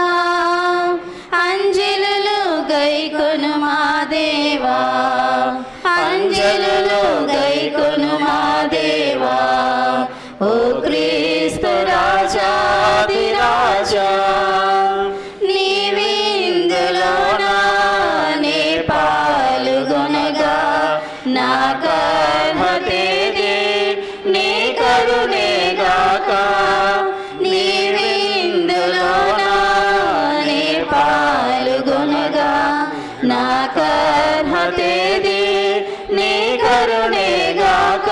S8: అంజలులు గైకొను మా దేవా అంజలులు గైకొను మా దేవా ఓ క్రీస్తు రాజాది రాజా నీవిందులోనా నే పాల్గొనగా నా కర్మతేది నీ కరుణేగాక నీవిందులోనా నే పాల్గొనగా నా కర్మతేది నీ కరుణేగాక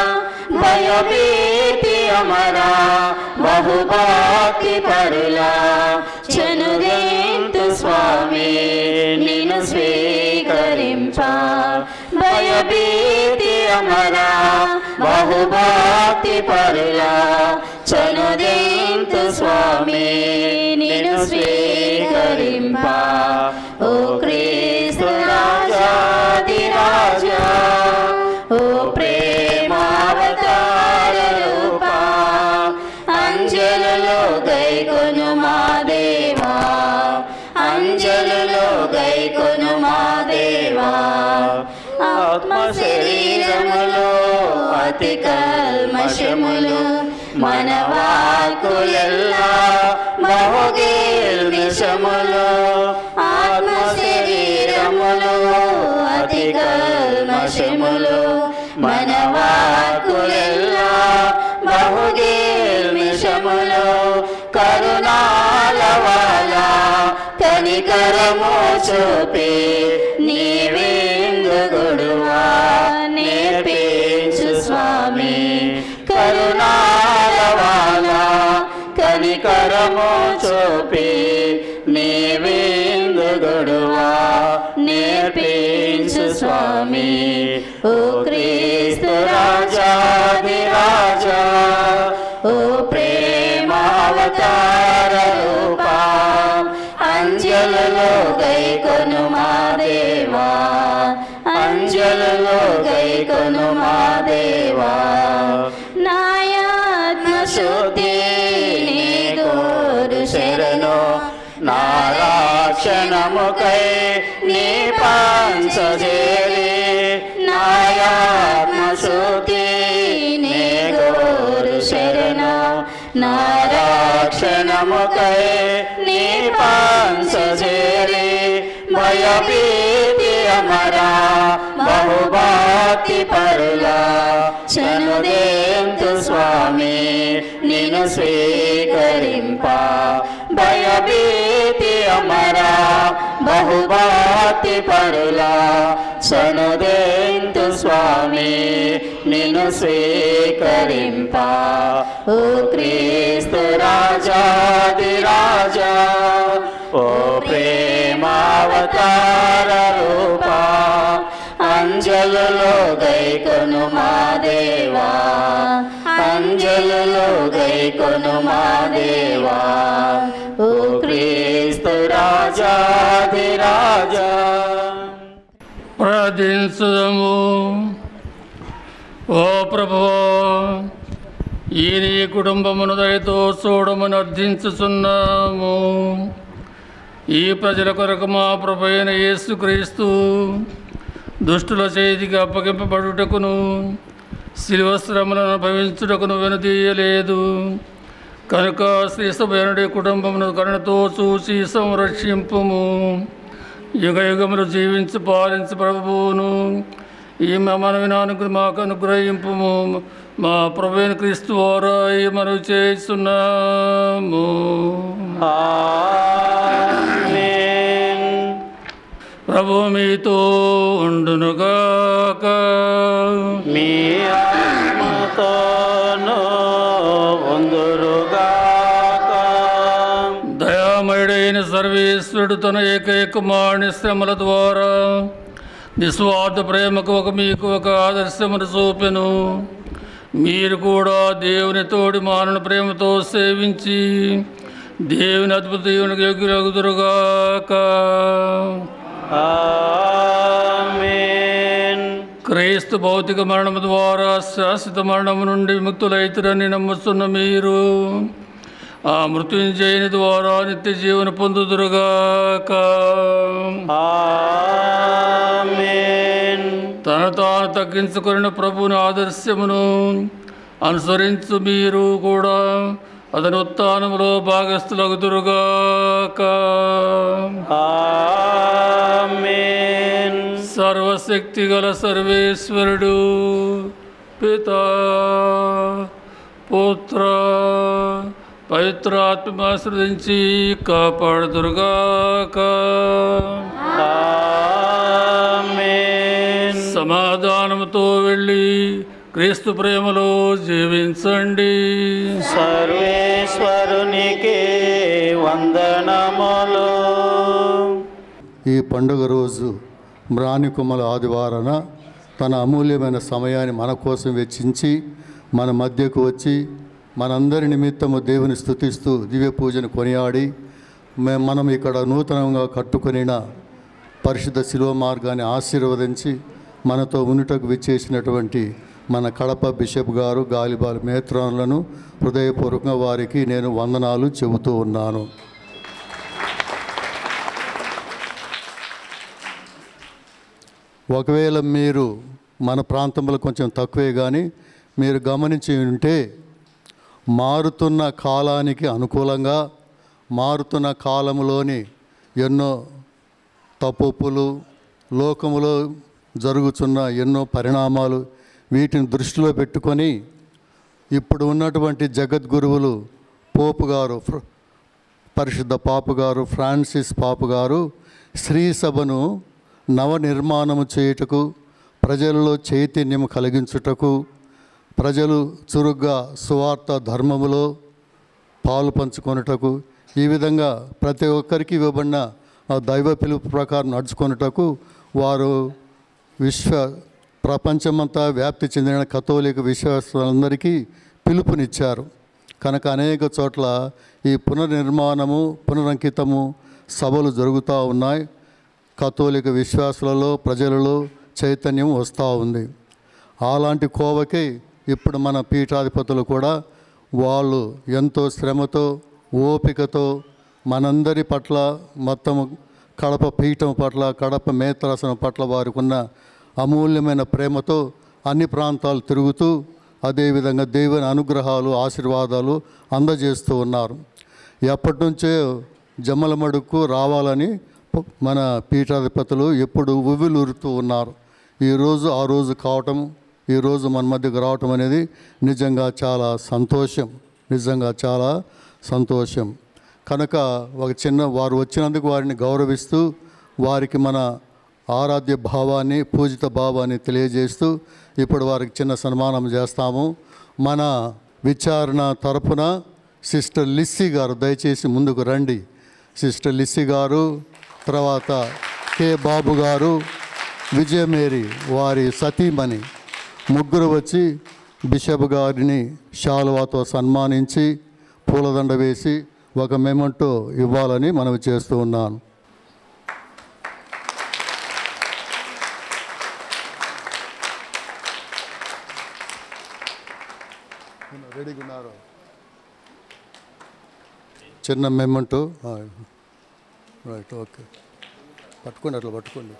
S8: భయభీతి అమరా బహుభక్తి పరులా చనుదేంతు స్వామి నిన్ను స్వీకరింప భయభీతి అమరా బహుభక్తి పరులా చనుదేంతు స్వామి నిన్ను స్వీకరింప ఓ క్రీస్తు రాజాది రాజా ఓ ప్రేమావతార రూపా అంజలులో గైకొను మా దేవా అంజలులో గైకొను మా దేవా ఆత్మ శరీరములో అతి కల్మషములు మన వాక్కులెల్లా బహుగీర్మిషములు ఆత్మ శరీరములు అతి కల్మషములు మన వాక్కులెల్లా బహుగీర్మిషములు కరుణాలవాల కనికరము చూపి నీవేందు గొడువా నేర్పించు స్వామి కరుణాలవాల కనికరము చూపి నీవేందు గొడువా నేర్పించు స్వామి ఓ క్రీస్తు రాజాది రాజా ఓ ప్రేమావతార రూపా అంజలలో గైకొను మా దేవా అంజలలో గైకొను మా దేవా నాయాత్మ శుద్ధి నీ గోరు శరణు నారాక్షణముకై నీ పాంచజేరి నాయాత్మ శుద్ధి నీ గోరు శరణు నారాక్షణముకై నీ పాంచజేరి భయభీతి అమరా బహుభక్తి పరులా చనుదేంతు స్వామి నిన్ను స్వీకరింప భయభీతి అమరా బహుభక్తి పరులా చనుదేంతు స్వామి నిన్ను స్వీకరింప ఓ క్రీస్తు రాజాది రాజా ఓ ప్రేమావతార రూపా అంజలులో గైకొను మా దేవా అంజలులో గైకొను మా దేవా ఓ క్రీస్తు రాజాది రాజా
S3: ప్రార్థించుదము ఓ ప్రభువా ఈ నీ కుటుంబమును దయతో చూడమని అర్థించుచున్నాము ఈ ప్రజల కొరకు మా ప్రభు అయిన యేసుక్రీస్తు దుష్టుల చేతికి అప్పగింపబడుటకును శిల్వశ్రమలను అనుభవించుటకును వెనుదీయలేదు కనుక శ్రీ సభ్యుడి కుటుంబమును కరుణతో చూసి సంరక్షింపుము యుగ యుగములు జీవించి పాలించి ప్రభువును ఈ మనవి అనుగ్రహం మాకు అనుగ్రహింపుము మా ప్రభువైన క్రీస్తు వారా ఈ మనవి చేస్తున్నాము ప్రభు మీతో ఉండునుగాక
S5: మీ ఆత్మతోనూ ఉందురుగాక
S3: దయామయుడైన సర్వేశ్వరుడు తన ఏకైక మాణి శ్రమల ద్వారా నిస్వార్థ ప్రేమకు ఒక మీకు ఒక ఆదర్శమును చూపెను మీరు కూడా దేవుని తోడి మానవ ప్రేమతో సేవించి దేవుని అద్భుత దేవునికి యోగ్యులగుదురుగాక క్రైస్తు భౌతిక మరణము ద్వారా శాశ్వత మరణము నుండి విముక్తులైతురని నమ్ముతున్న మీరు ఆ మృత్యుంజయుని ద్వారా నిత్య జీవన పొందుదురుగాక తన తాను తగ్గించుకున్న ప్రభుని ఆదర్శమును అనుసరించు మీరు కూడా అతని ఉత్థానములో భాగస్థులగుదురుగాక సర్వశక్తి గల సర్వేశ్వరుడు పితా పుత్ర పవిత్రాత్మ ఆశ్రదించి కాపాడుదురుగాక సమాధానముతో వెళ్ళి క్రీస్తు ప్రేమలో జీవించండి
S5: సర్వేశ్వరునికి వందనములు
S1: ఈ పండుగ రోజు మ్రానికుమల ఆదివారాన తన అమూల్యమైన సమయాన్ని మన కోసం వెచ్చించి మన మధ్యకు వచ్చి మనందరి నిమిత్తము దేవుని స్థుతిస్తూ దివ్య పూజను కొనియాడి మే- మనం ఇక్కడ నూతనంగా కట్టుకొనిన పరిశుద్ధ శిలువ మార్గాన్ని ఆశీర్వదించి మనతో ఉన్నటకు విచ్చేసినటువంటి మన కడప బిషప్ గారు గాలిబాల్ మేత్రాలను హృదయపూర్వకంగా వారికి నేను వందనాలు చెబుతూ ఉన్నాను ఒకవేళ మీరు మన ప్రాంతంలో కొంచెం తక్కువే కానీ మీరు గమనించి ఉంటే మారుతున్న కాలానికి అనుకూలంగా మారుతున్న కాలంలోని ఎన్నో తప్పులు లోకములో జరుగుతున్న ఎన్నో పరిణామాలు వీటిని దృష్టిలో పెట్టుకొని ఇప్పుడు ఉన్నటువంటి జగద్గురువులు పోపు గారు ఫ్ర- పరిశుద్ధ పాపు గారు ఫ్రాన్సిస్ పాపు గారు స్త్రీ సభను నవనిర్మాణము చేయుటకు ప్రజలలో చైతన్యం కలిగించుటకు ప్రజలు చురుగ్గా సువార్త ధర్మములో పాలు పంచుకొనుటకు ఈ విధంగా ప్రతి ఒక్కరికి ఇవ్వబడిన ఆ దైవ పిలుపు ప్రకారం నడుచుకొనుటకు వారు విశ్వ ప్రపంచమంతా వ్యాప్తి చెందిన కథోలిక విశ్వాసులందరికీ పిలుపునిచ్చారు కనుక అనేక చోట్ల ఈ పునర్నిర్మాణము పునరంకితము సభలు జరుగుతూ ఉన్నాయి కథోలిక విశ్వాసులలో ప్రజలలో చైతన్యం వస్తూ ఉంది అలాంటి కోవకి ఇప్పుడు మన పీఠాధిపతులు కూడా వాళ్ళు ఎంతో శ్రమతో ఓపికతో మనందరి పట్ల మొత్తం కడప పీఠం పట్ల కడప మేత్రాసనం పట్ల వారికి ఉన్న అమూల్యమైన ప్రేమతో అన్ని ప్రాంతాలు తిరుగుతూ అదేవిధంగా దేవుని అనుగ్రహాలు ఆశీర్వాదాలు అందజేస్తూ ఉన్నారు ఎప్పటి నుంచో జమ్మల మడుకు రావాలని ప- మన పీఠాధిపతులు ఎప్పుడు ఉవ్విలూరుతూ ఉన్నారు ఈరోజు ఆ రోజు కావటం ఈరోజు మన మధ్యకు రావటం అనేది నిజంగా చాలా సంతోషం నిజంగా చాలా సంతోషం కనుక ఒక చిన్న వారు వచ్చినందుకు వారిని గౌరవిస్తూ వారికి మన ఆరాధ్య భావాన్ని పూజిత భావాన్ని తెలియజేస్తూ ఇప్పుడు వారికి చిన్న సన్మానం చేస్తాము మన విచారణ తరపున సిస్టర్ లిస్సీ గారు దయచేసి ముందుకు రండి సిస్టర్ లిస్సీ గారు తర్వాత కె బాబు గారు విజయమేరి వారి సతీమణి ముగ్గురు వచ్చి బిషప్ గారిని శాలువాతో సన్మానించి పూలదండ వేసి ఒక మెమంటో ఇవ్వాలని మనవి చేస్తూ ఉన్నాను రెడీగా ఉన్నారు చిన్న మెమంటో రైట్ ఓకే పట్టుకోండి అట్లా పట్టుకోండి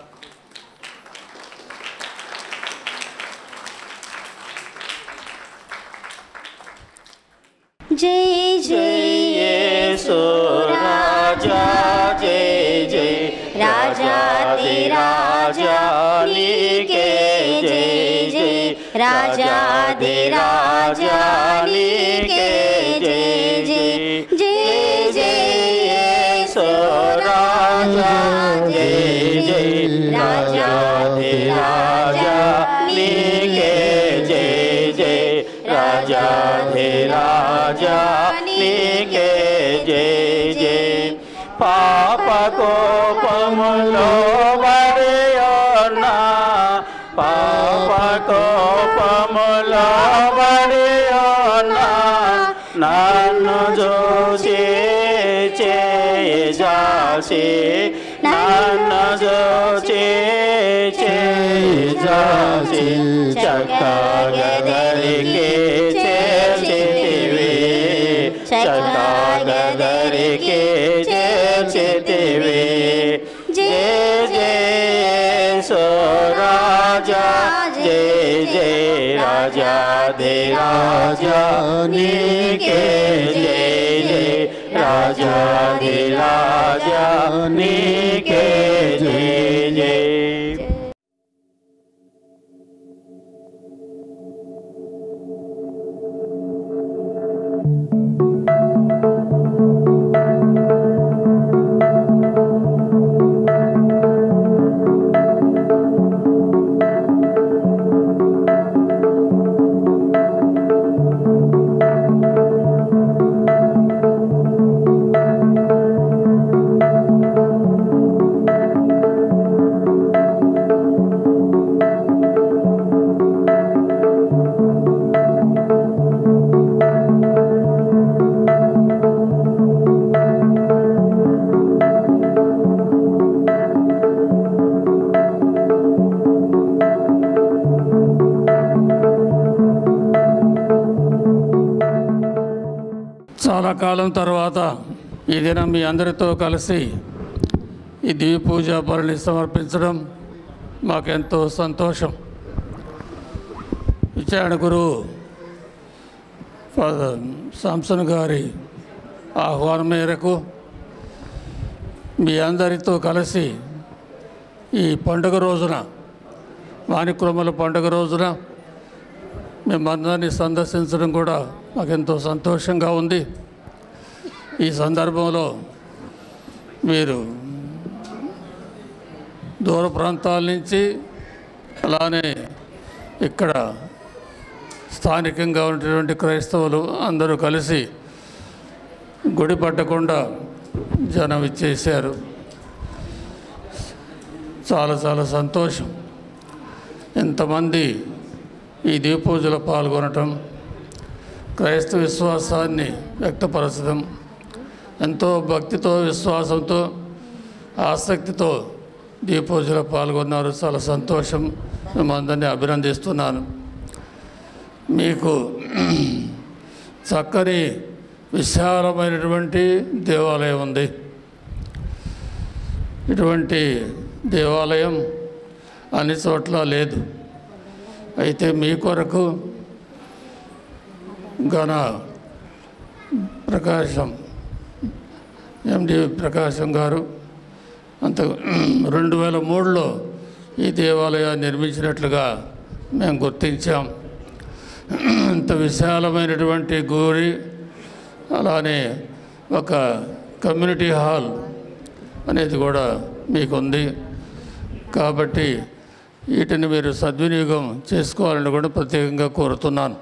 S8: जय जय
S7: येसु राजा जय जय राजा तेरा जानी के जय जय राजा दे राजा के जय जय जय जय येसु राजा जय जय राजा दे राजा के जय जय राजा दे राजा నీకే జయ జయ పాప కోపములో బడియోనా పాప కోపములో బడియోనా నన్ను చూసి చేసి నన్ను చూసి చేసి చక్కగదరికి చేసితివి చక్కగదరికి చేసితివి జయ జయ so Raja Jaya Jaya Raja they రాజా నీకే జయ జయ రాజా దే రాజా నీకే జయ జయ
S3: చాలా కాలం తర్వాత ఈ దినం మీ అందరితో కలిసి ఈ దివ్య పూజా పరుని సమర్పించడం మాకెంతో సంతోషం విచారణ గురువు ఫాదర్ సాంసన్ గారి ఆహ్వానం మేరకు మీ అందరితో కలిసి ఈ పండుగ రోజున మాణిక్రమల పండుగ రోజున మిమ్మల్ని సందర్శించడం కూడా మాకెంతో సంతోషంగా ఉంది ఈ సందర్భంలో మీరు దూర ప్రాంతాల నుంచి అలానే ఇక్కడ స్థానికంగా ఉన్నటువంటి క్రైస్తవులు అందరూ కలిసి గుడి పట్టకుండా జనం ఇచ్చేశారు చాలా చాలా సంతోషం ఇంతమంది ఈ దీపూజలో పాల్గొనటం క్రైస్తవ విశ్వాసాన్ని వ్యక్తపరచడం ఎంతో భక్తితో విశ్వాసంతో ఆసక్తితో దీపోజలో పాల్గొన్నారు చాలా సంతోషం మిమ్మల్ని అభినందిస్తున్నాను మీకు చక్కని విశాలమైనటువంటి దేవాలయం ఉంది ఇటువంటి దేవాలయం అన్ని చోట్ల లేదు అయితే మీ కొరకు ఘన ప్రకాశం ఎండి ప్రకాశం గారు అంత రెండు వేల మూడులో ఈ దేవాలయాన్ని నిర్మించినట్లుగా మేము గుర్తించాం ఇంత విశాలమైనటువంటి గురి అలానే ఒక కమ్యూనిటీ హాల్ అనేది కూడా మీకు ఉంది కాబట్టి వీటిని మీరు సద్వినియోగం చేసుకోవాలని కూడా ప్రత్యేకంగా కోరుతున్నాను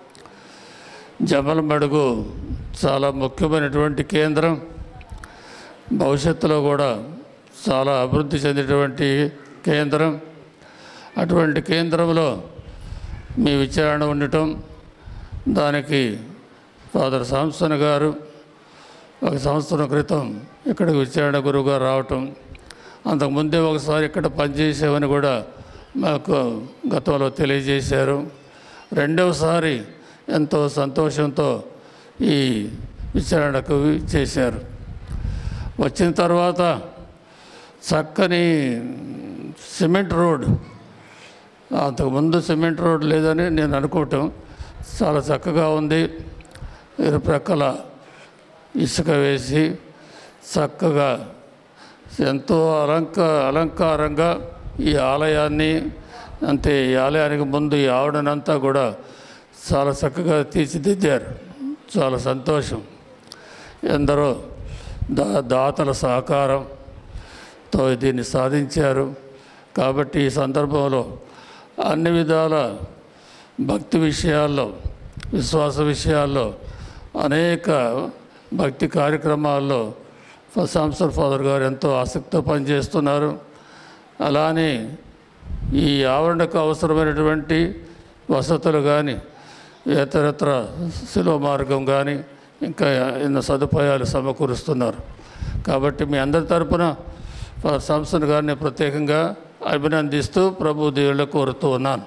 S3: జమలమడుగు చాలా ముఖ్యమైనటువంటి కేంద్రం భవిష్యత్తులో కూడా చాలా అభివృద్ధి చెందినటువంటి కేంద్రం అటువంటి కేంద్రంలో మీ విచారణ ఉండటం దానికి ఫాదర్ సాంసన్ గారు ఒక సంవత్సరం క్రితం ఇక్కడికి విచారణ గురువుగా రావటం అంతకుముందే ఒకసారి ఇక్కడ పనిచేసామని కూడా మాకు గతంలో తెలియజేశారు రెండవసారి ఎంతో సంతోషంతో ఈ విచారణకు చేశారు వచ్చిన తర్వాత చక్కని సిమెంట్ రోడ్ అంతకుముందు సిమెంట్ రోడ్ లేదని నేను అనుకోవటం చాలా చక్కగా ఉంది ఇరు ప్రక్కల ఇసుక వేసి చక్కగా ఎంతో అలంక అలంకారంగా ఈ ఆలయాన్ని అంతే ఈ ఆలయానికి ముందు ఈ ఆవడనంతా కూడా చాలా చక్కగా తీర్చిదిద్దారు చాలా సంతోషం ఎందరో దా దాతల సహకారంతో దీన్ని సాధించారు కాబట్టి ఈ సందర్భంలో అన్ని విధాల భక్తి విషయాల్లో విశ్వాస విషయాల్లో అనేక భక్తి కార్యక్రమాల్లో సంస్థర్ ఫాదర్ గారు ఎంతో ఆసక్తితో పనిచేస్తున్నారు అలానే ఈ ఆవరణకు అవసరమైనటువంటి వసతులు కానీ ఇతరత్ర శిలో మార్గం కానీ ఇంకా ఎన్నో సదుపాయాలు సమకూరుస్తున్నారు కాబట్టి మీ అందరి తరపున సంస్థను గారిని ప్రత్యేకంగా అభినందిస్తూ ప్రభు దేవుళ్ళు కోరుతూ ఉన్నాను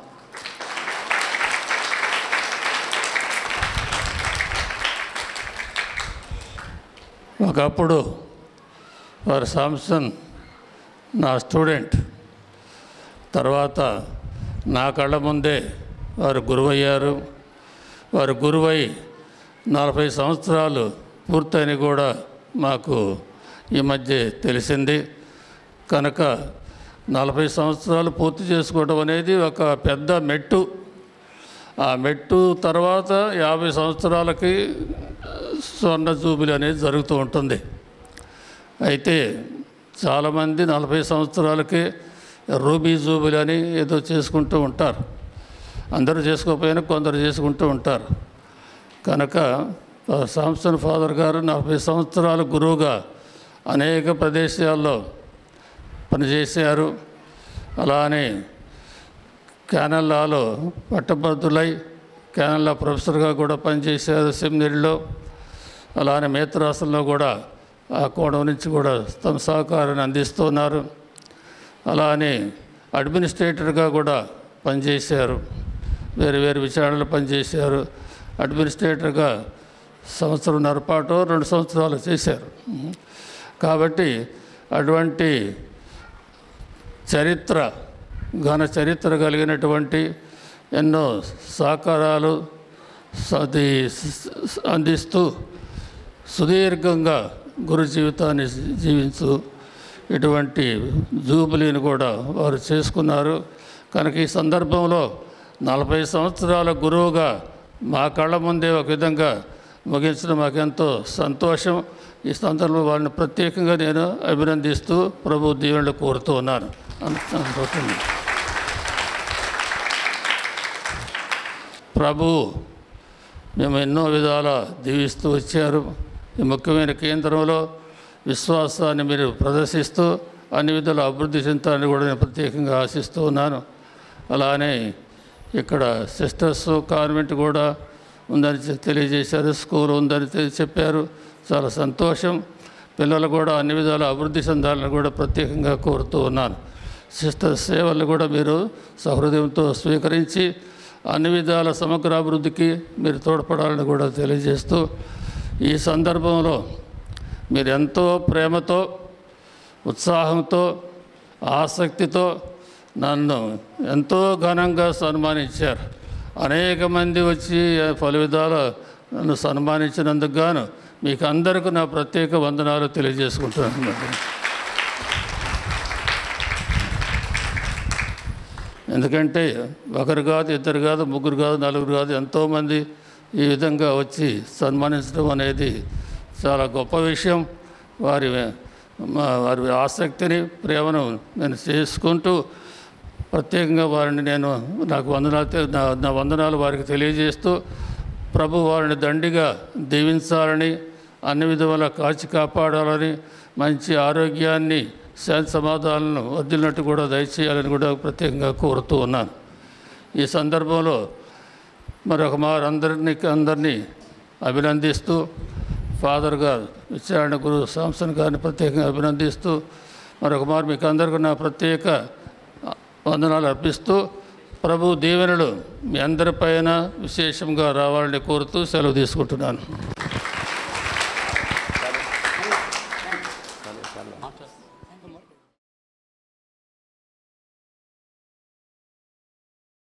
S3: ఒకప్పుడు వారు సామ్సన్ నా స్టూడెంట్ తర్వాత నా కళ్ళ ముందే వారు గురువయ్యారు వారు గురువై నలభై సంవత్సరాలు పూర్తయిన కూడా మాకు ఈ మధ్య తెలిసింది కనుక నలభై సంవత్సరాలు పూర్తి చేసుకోవడం అనేది ఒక పెద్ద మెట్టు ఆ మెట్టు తర్వాత యాభై సంవత్సరాలకి స్వర్ణ జూబిలీ అనేది జరుగుతూ ఉంటుంది అయితే చాలామంది నలభై సంవత్సరాలకి రూబీ జూబిలీ అని ఏదో చేసుకుంటూ ఉంటారు అందరూ చేసుకోకపోయినా కొందరు చేసుకుంటూ ఉంటారు కనుక సాంసన్ ఫాదర్ గారు నలభై సంవత్సరాల గురువుగా అనేక ప్రదేశాల్లో పనిచేశారు అలానే క్యానల్లాలో పట్టభద్రులై క్యానల్లా ప్రొఫెసర్గా కూడా పనిచేశారు సెమినరీలో అలానే మేత్రాసంలో కూడా ఆ కోణం నుంచి కూడా తమ సహకారాన్ని అందిస్తున్నారు అలానే అడ్మినిస్ట్రేటర్గా కూడా పనిచేశారు వేరు వేరు విచారణలు పనిచేశారు అడ్మినిస్ట్రేటర్గా సంవత్సరంన్నర పాటు రెండు సంవత్సరాలు చేశారు కాబట్టి అటువంటి చరిత్ర ఘన చరిత్ర కలిగినటువంటి ఎన్నో సహకారాలు అది అందిస్తూ సుదీర్ఘంగా గురు జీవితాన్ని జీవించు ఇటువంటి జూబిలీని కూడా వారు చేసుకున్నారు కనుక ఈ సందర్భంలో నలభై సంవత్సరాల గురువుగా మా కళ్ళ ముందే ఒక విధంగా ముగించడం మాకెంతో సంతోషం ఈ సందర్భంలో వారిని ప్రత్యేకంగా నేను అభినందిస్తూ ప్రభు దీవెనలు కోరుతూ ఉన్నాను అనుకుంటుంది ప్రభు మేము ఎన్నో విధాల దీవిస్తూ వచ్చారు ఈ ముఖ్యమైన కేంద్రంలో విశ్వాసాన్ని మీరు ప్రదర్శిస్తూ అన్ని విధాల అభివృద్ధి చెందాలని కూడా నేను ప్రత్యేకంగా ఆశిస్తూ ఉన్నాను అలానే ఇక్కడ సిస్టర్స్ కాన్వెంట్ కూడా ఉందని చె- తెలియజేశారు స్కూల్ ఉందని తె- చెప్పారు చాలా సంతోషం పిల్లలు కూడా అన్ని విధాల అభివృద్ధి చెందాలని కూడా ప్రత్యేకంగా కోరుతూ ఉన్నాను సిస్టర్ సేవలు కూడా మీరు సహృదయంతో స్వీకరించి అన్ని విధాల సమగ్ర అభివృద్ధికి మీరు తోడ్పడాలని కూడా తెలియజేస్తూ ఈ సందర్భంలో మీరు ఎంతో ప్రేమతో ఉత్సాహంతో ఆసక్తితో నన్ను ఎంతో ఘనంగా సన్మానించారు అనేక మంది వచ్చి పలు విధాల నన్ను సన్మానించినందుకు గాను మీకు అందరికీ నా ప్రత్యేక వందనాలు తెలియజేసుకుంటున్నాను ఎందుకంటే ఒకరు కాదు ఇద్దరు కాదు ముగ్గురు కాదు నలుగురు కాదు ఎంతోమంది ఈ విధంగా వచ్చి సన్మానించడం అనేది చాలా గొప్ప విషయం వారి మా- వారి ఆసక్తిని ప్రేమను నేను చేసుకుంటూ ప్రత్యేకంగా వారిని నేను నాకు వందనాలు తె- నా నా వందనాలు వారికి తెలియజేస్తూ ప్రభు వారిని దండిగా దీవించాలని అన్ని విధముల కాచి కాపాడాలని మంచి ఆరోగ్యాన్ని శాంతి సమాధానాలను వదిలినట్టు కూడా దయచేయాలని కూడా ప్రత్యేకంగా కోరుతూ ఉన్నాను ఈ సందర్భంలో మరొక మారు అందరినీ అందరినీ అభినందిస్తూ ఫాదర్ గారు విచారణ గురు సాంసన్ గారిని ప్రత్యేకంగా అభినందిస్తూ మరొక మారు మీకు అందరికీ నా ప్రత్యేక వందనాలు అర్పిస్తూ ప్రభు దీవెనలు మీ అందరిపైన విశేషంగా రావాలని కోరుతూ సెలవు తీసుకుంటున్నాను
S10: చాలు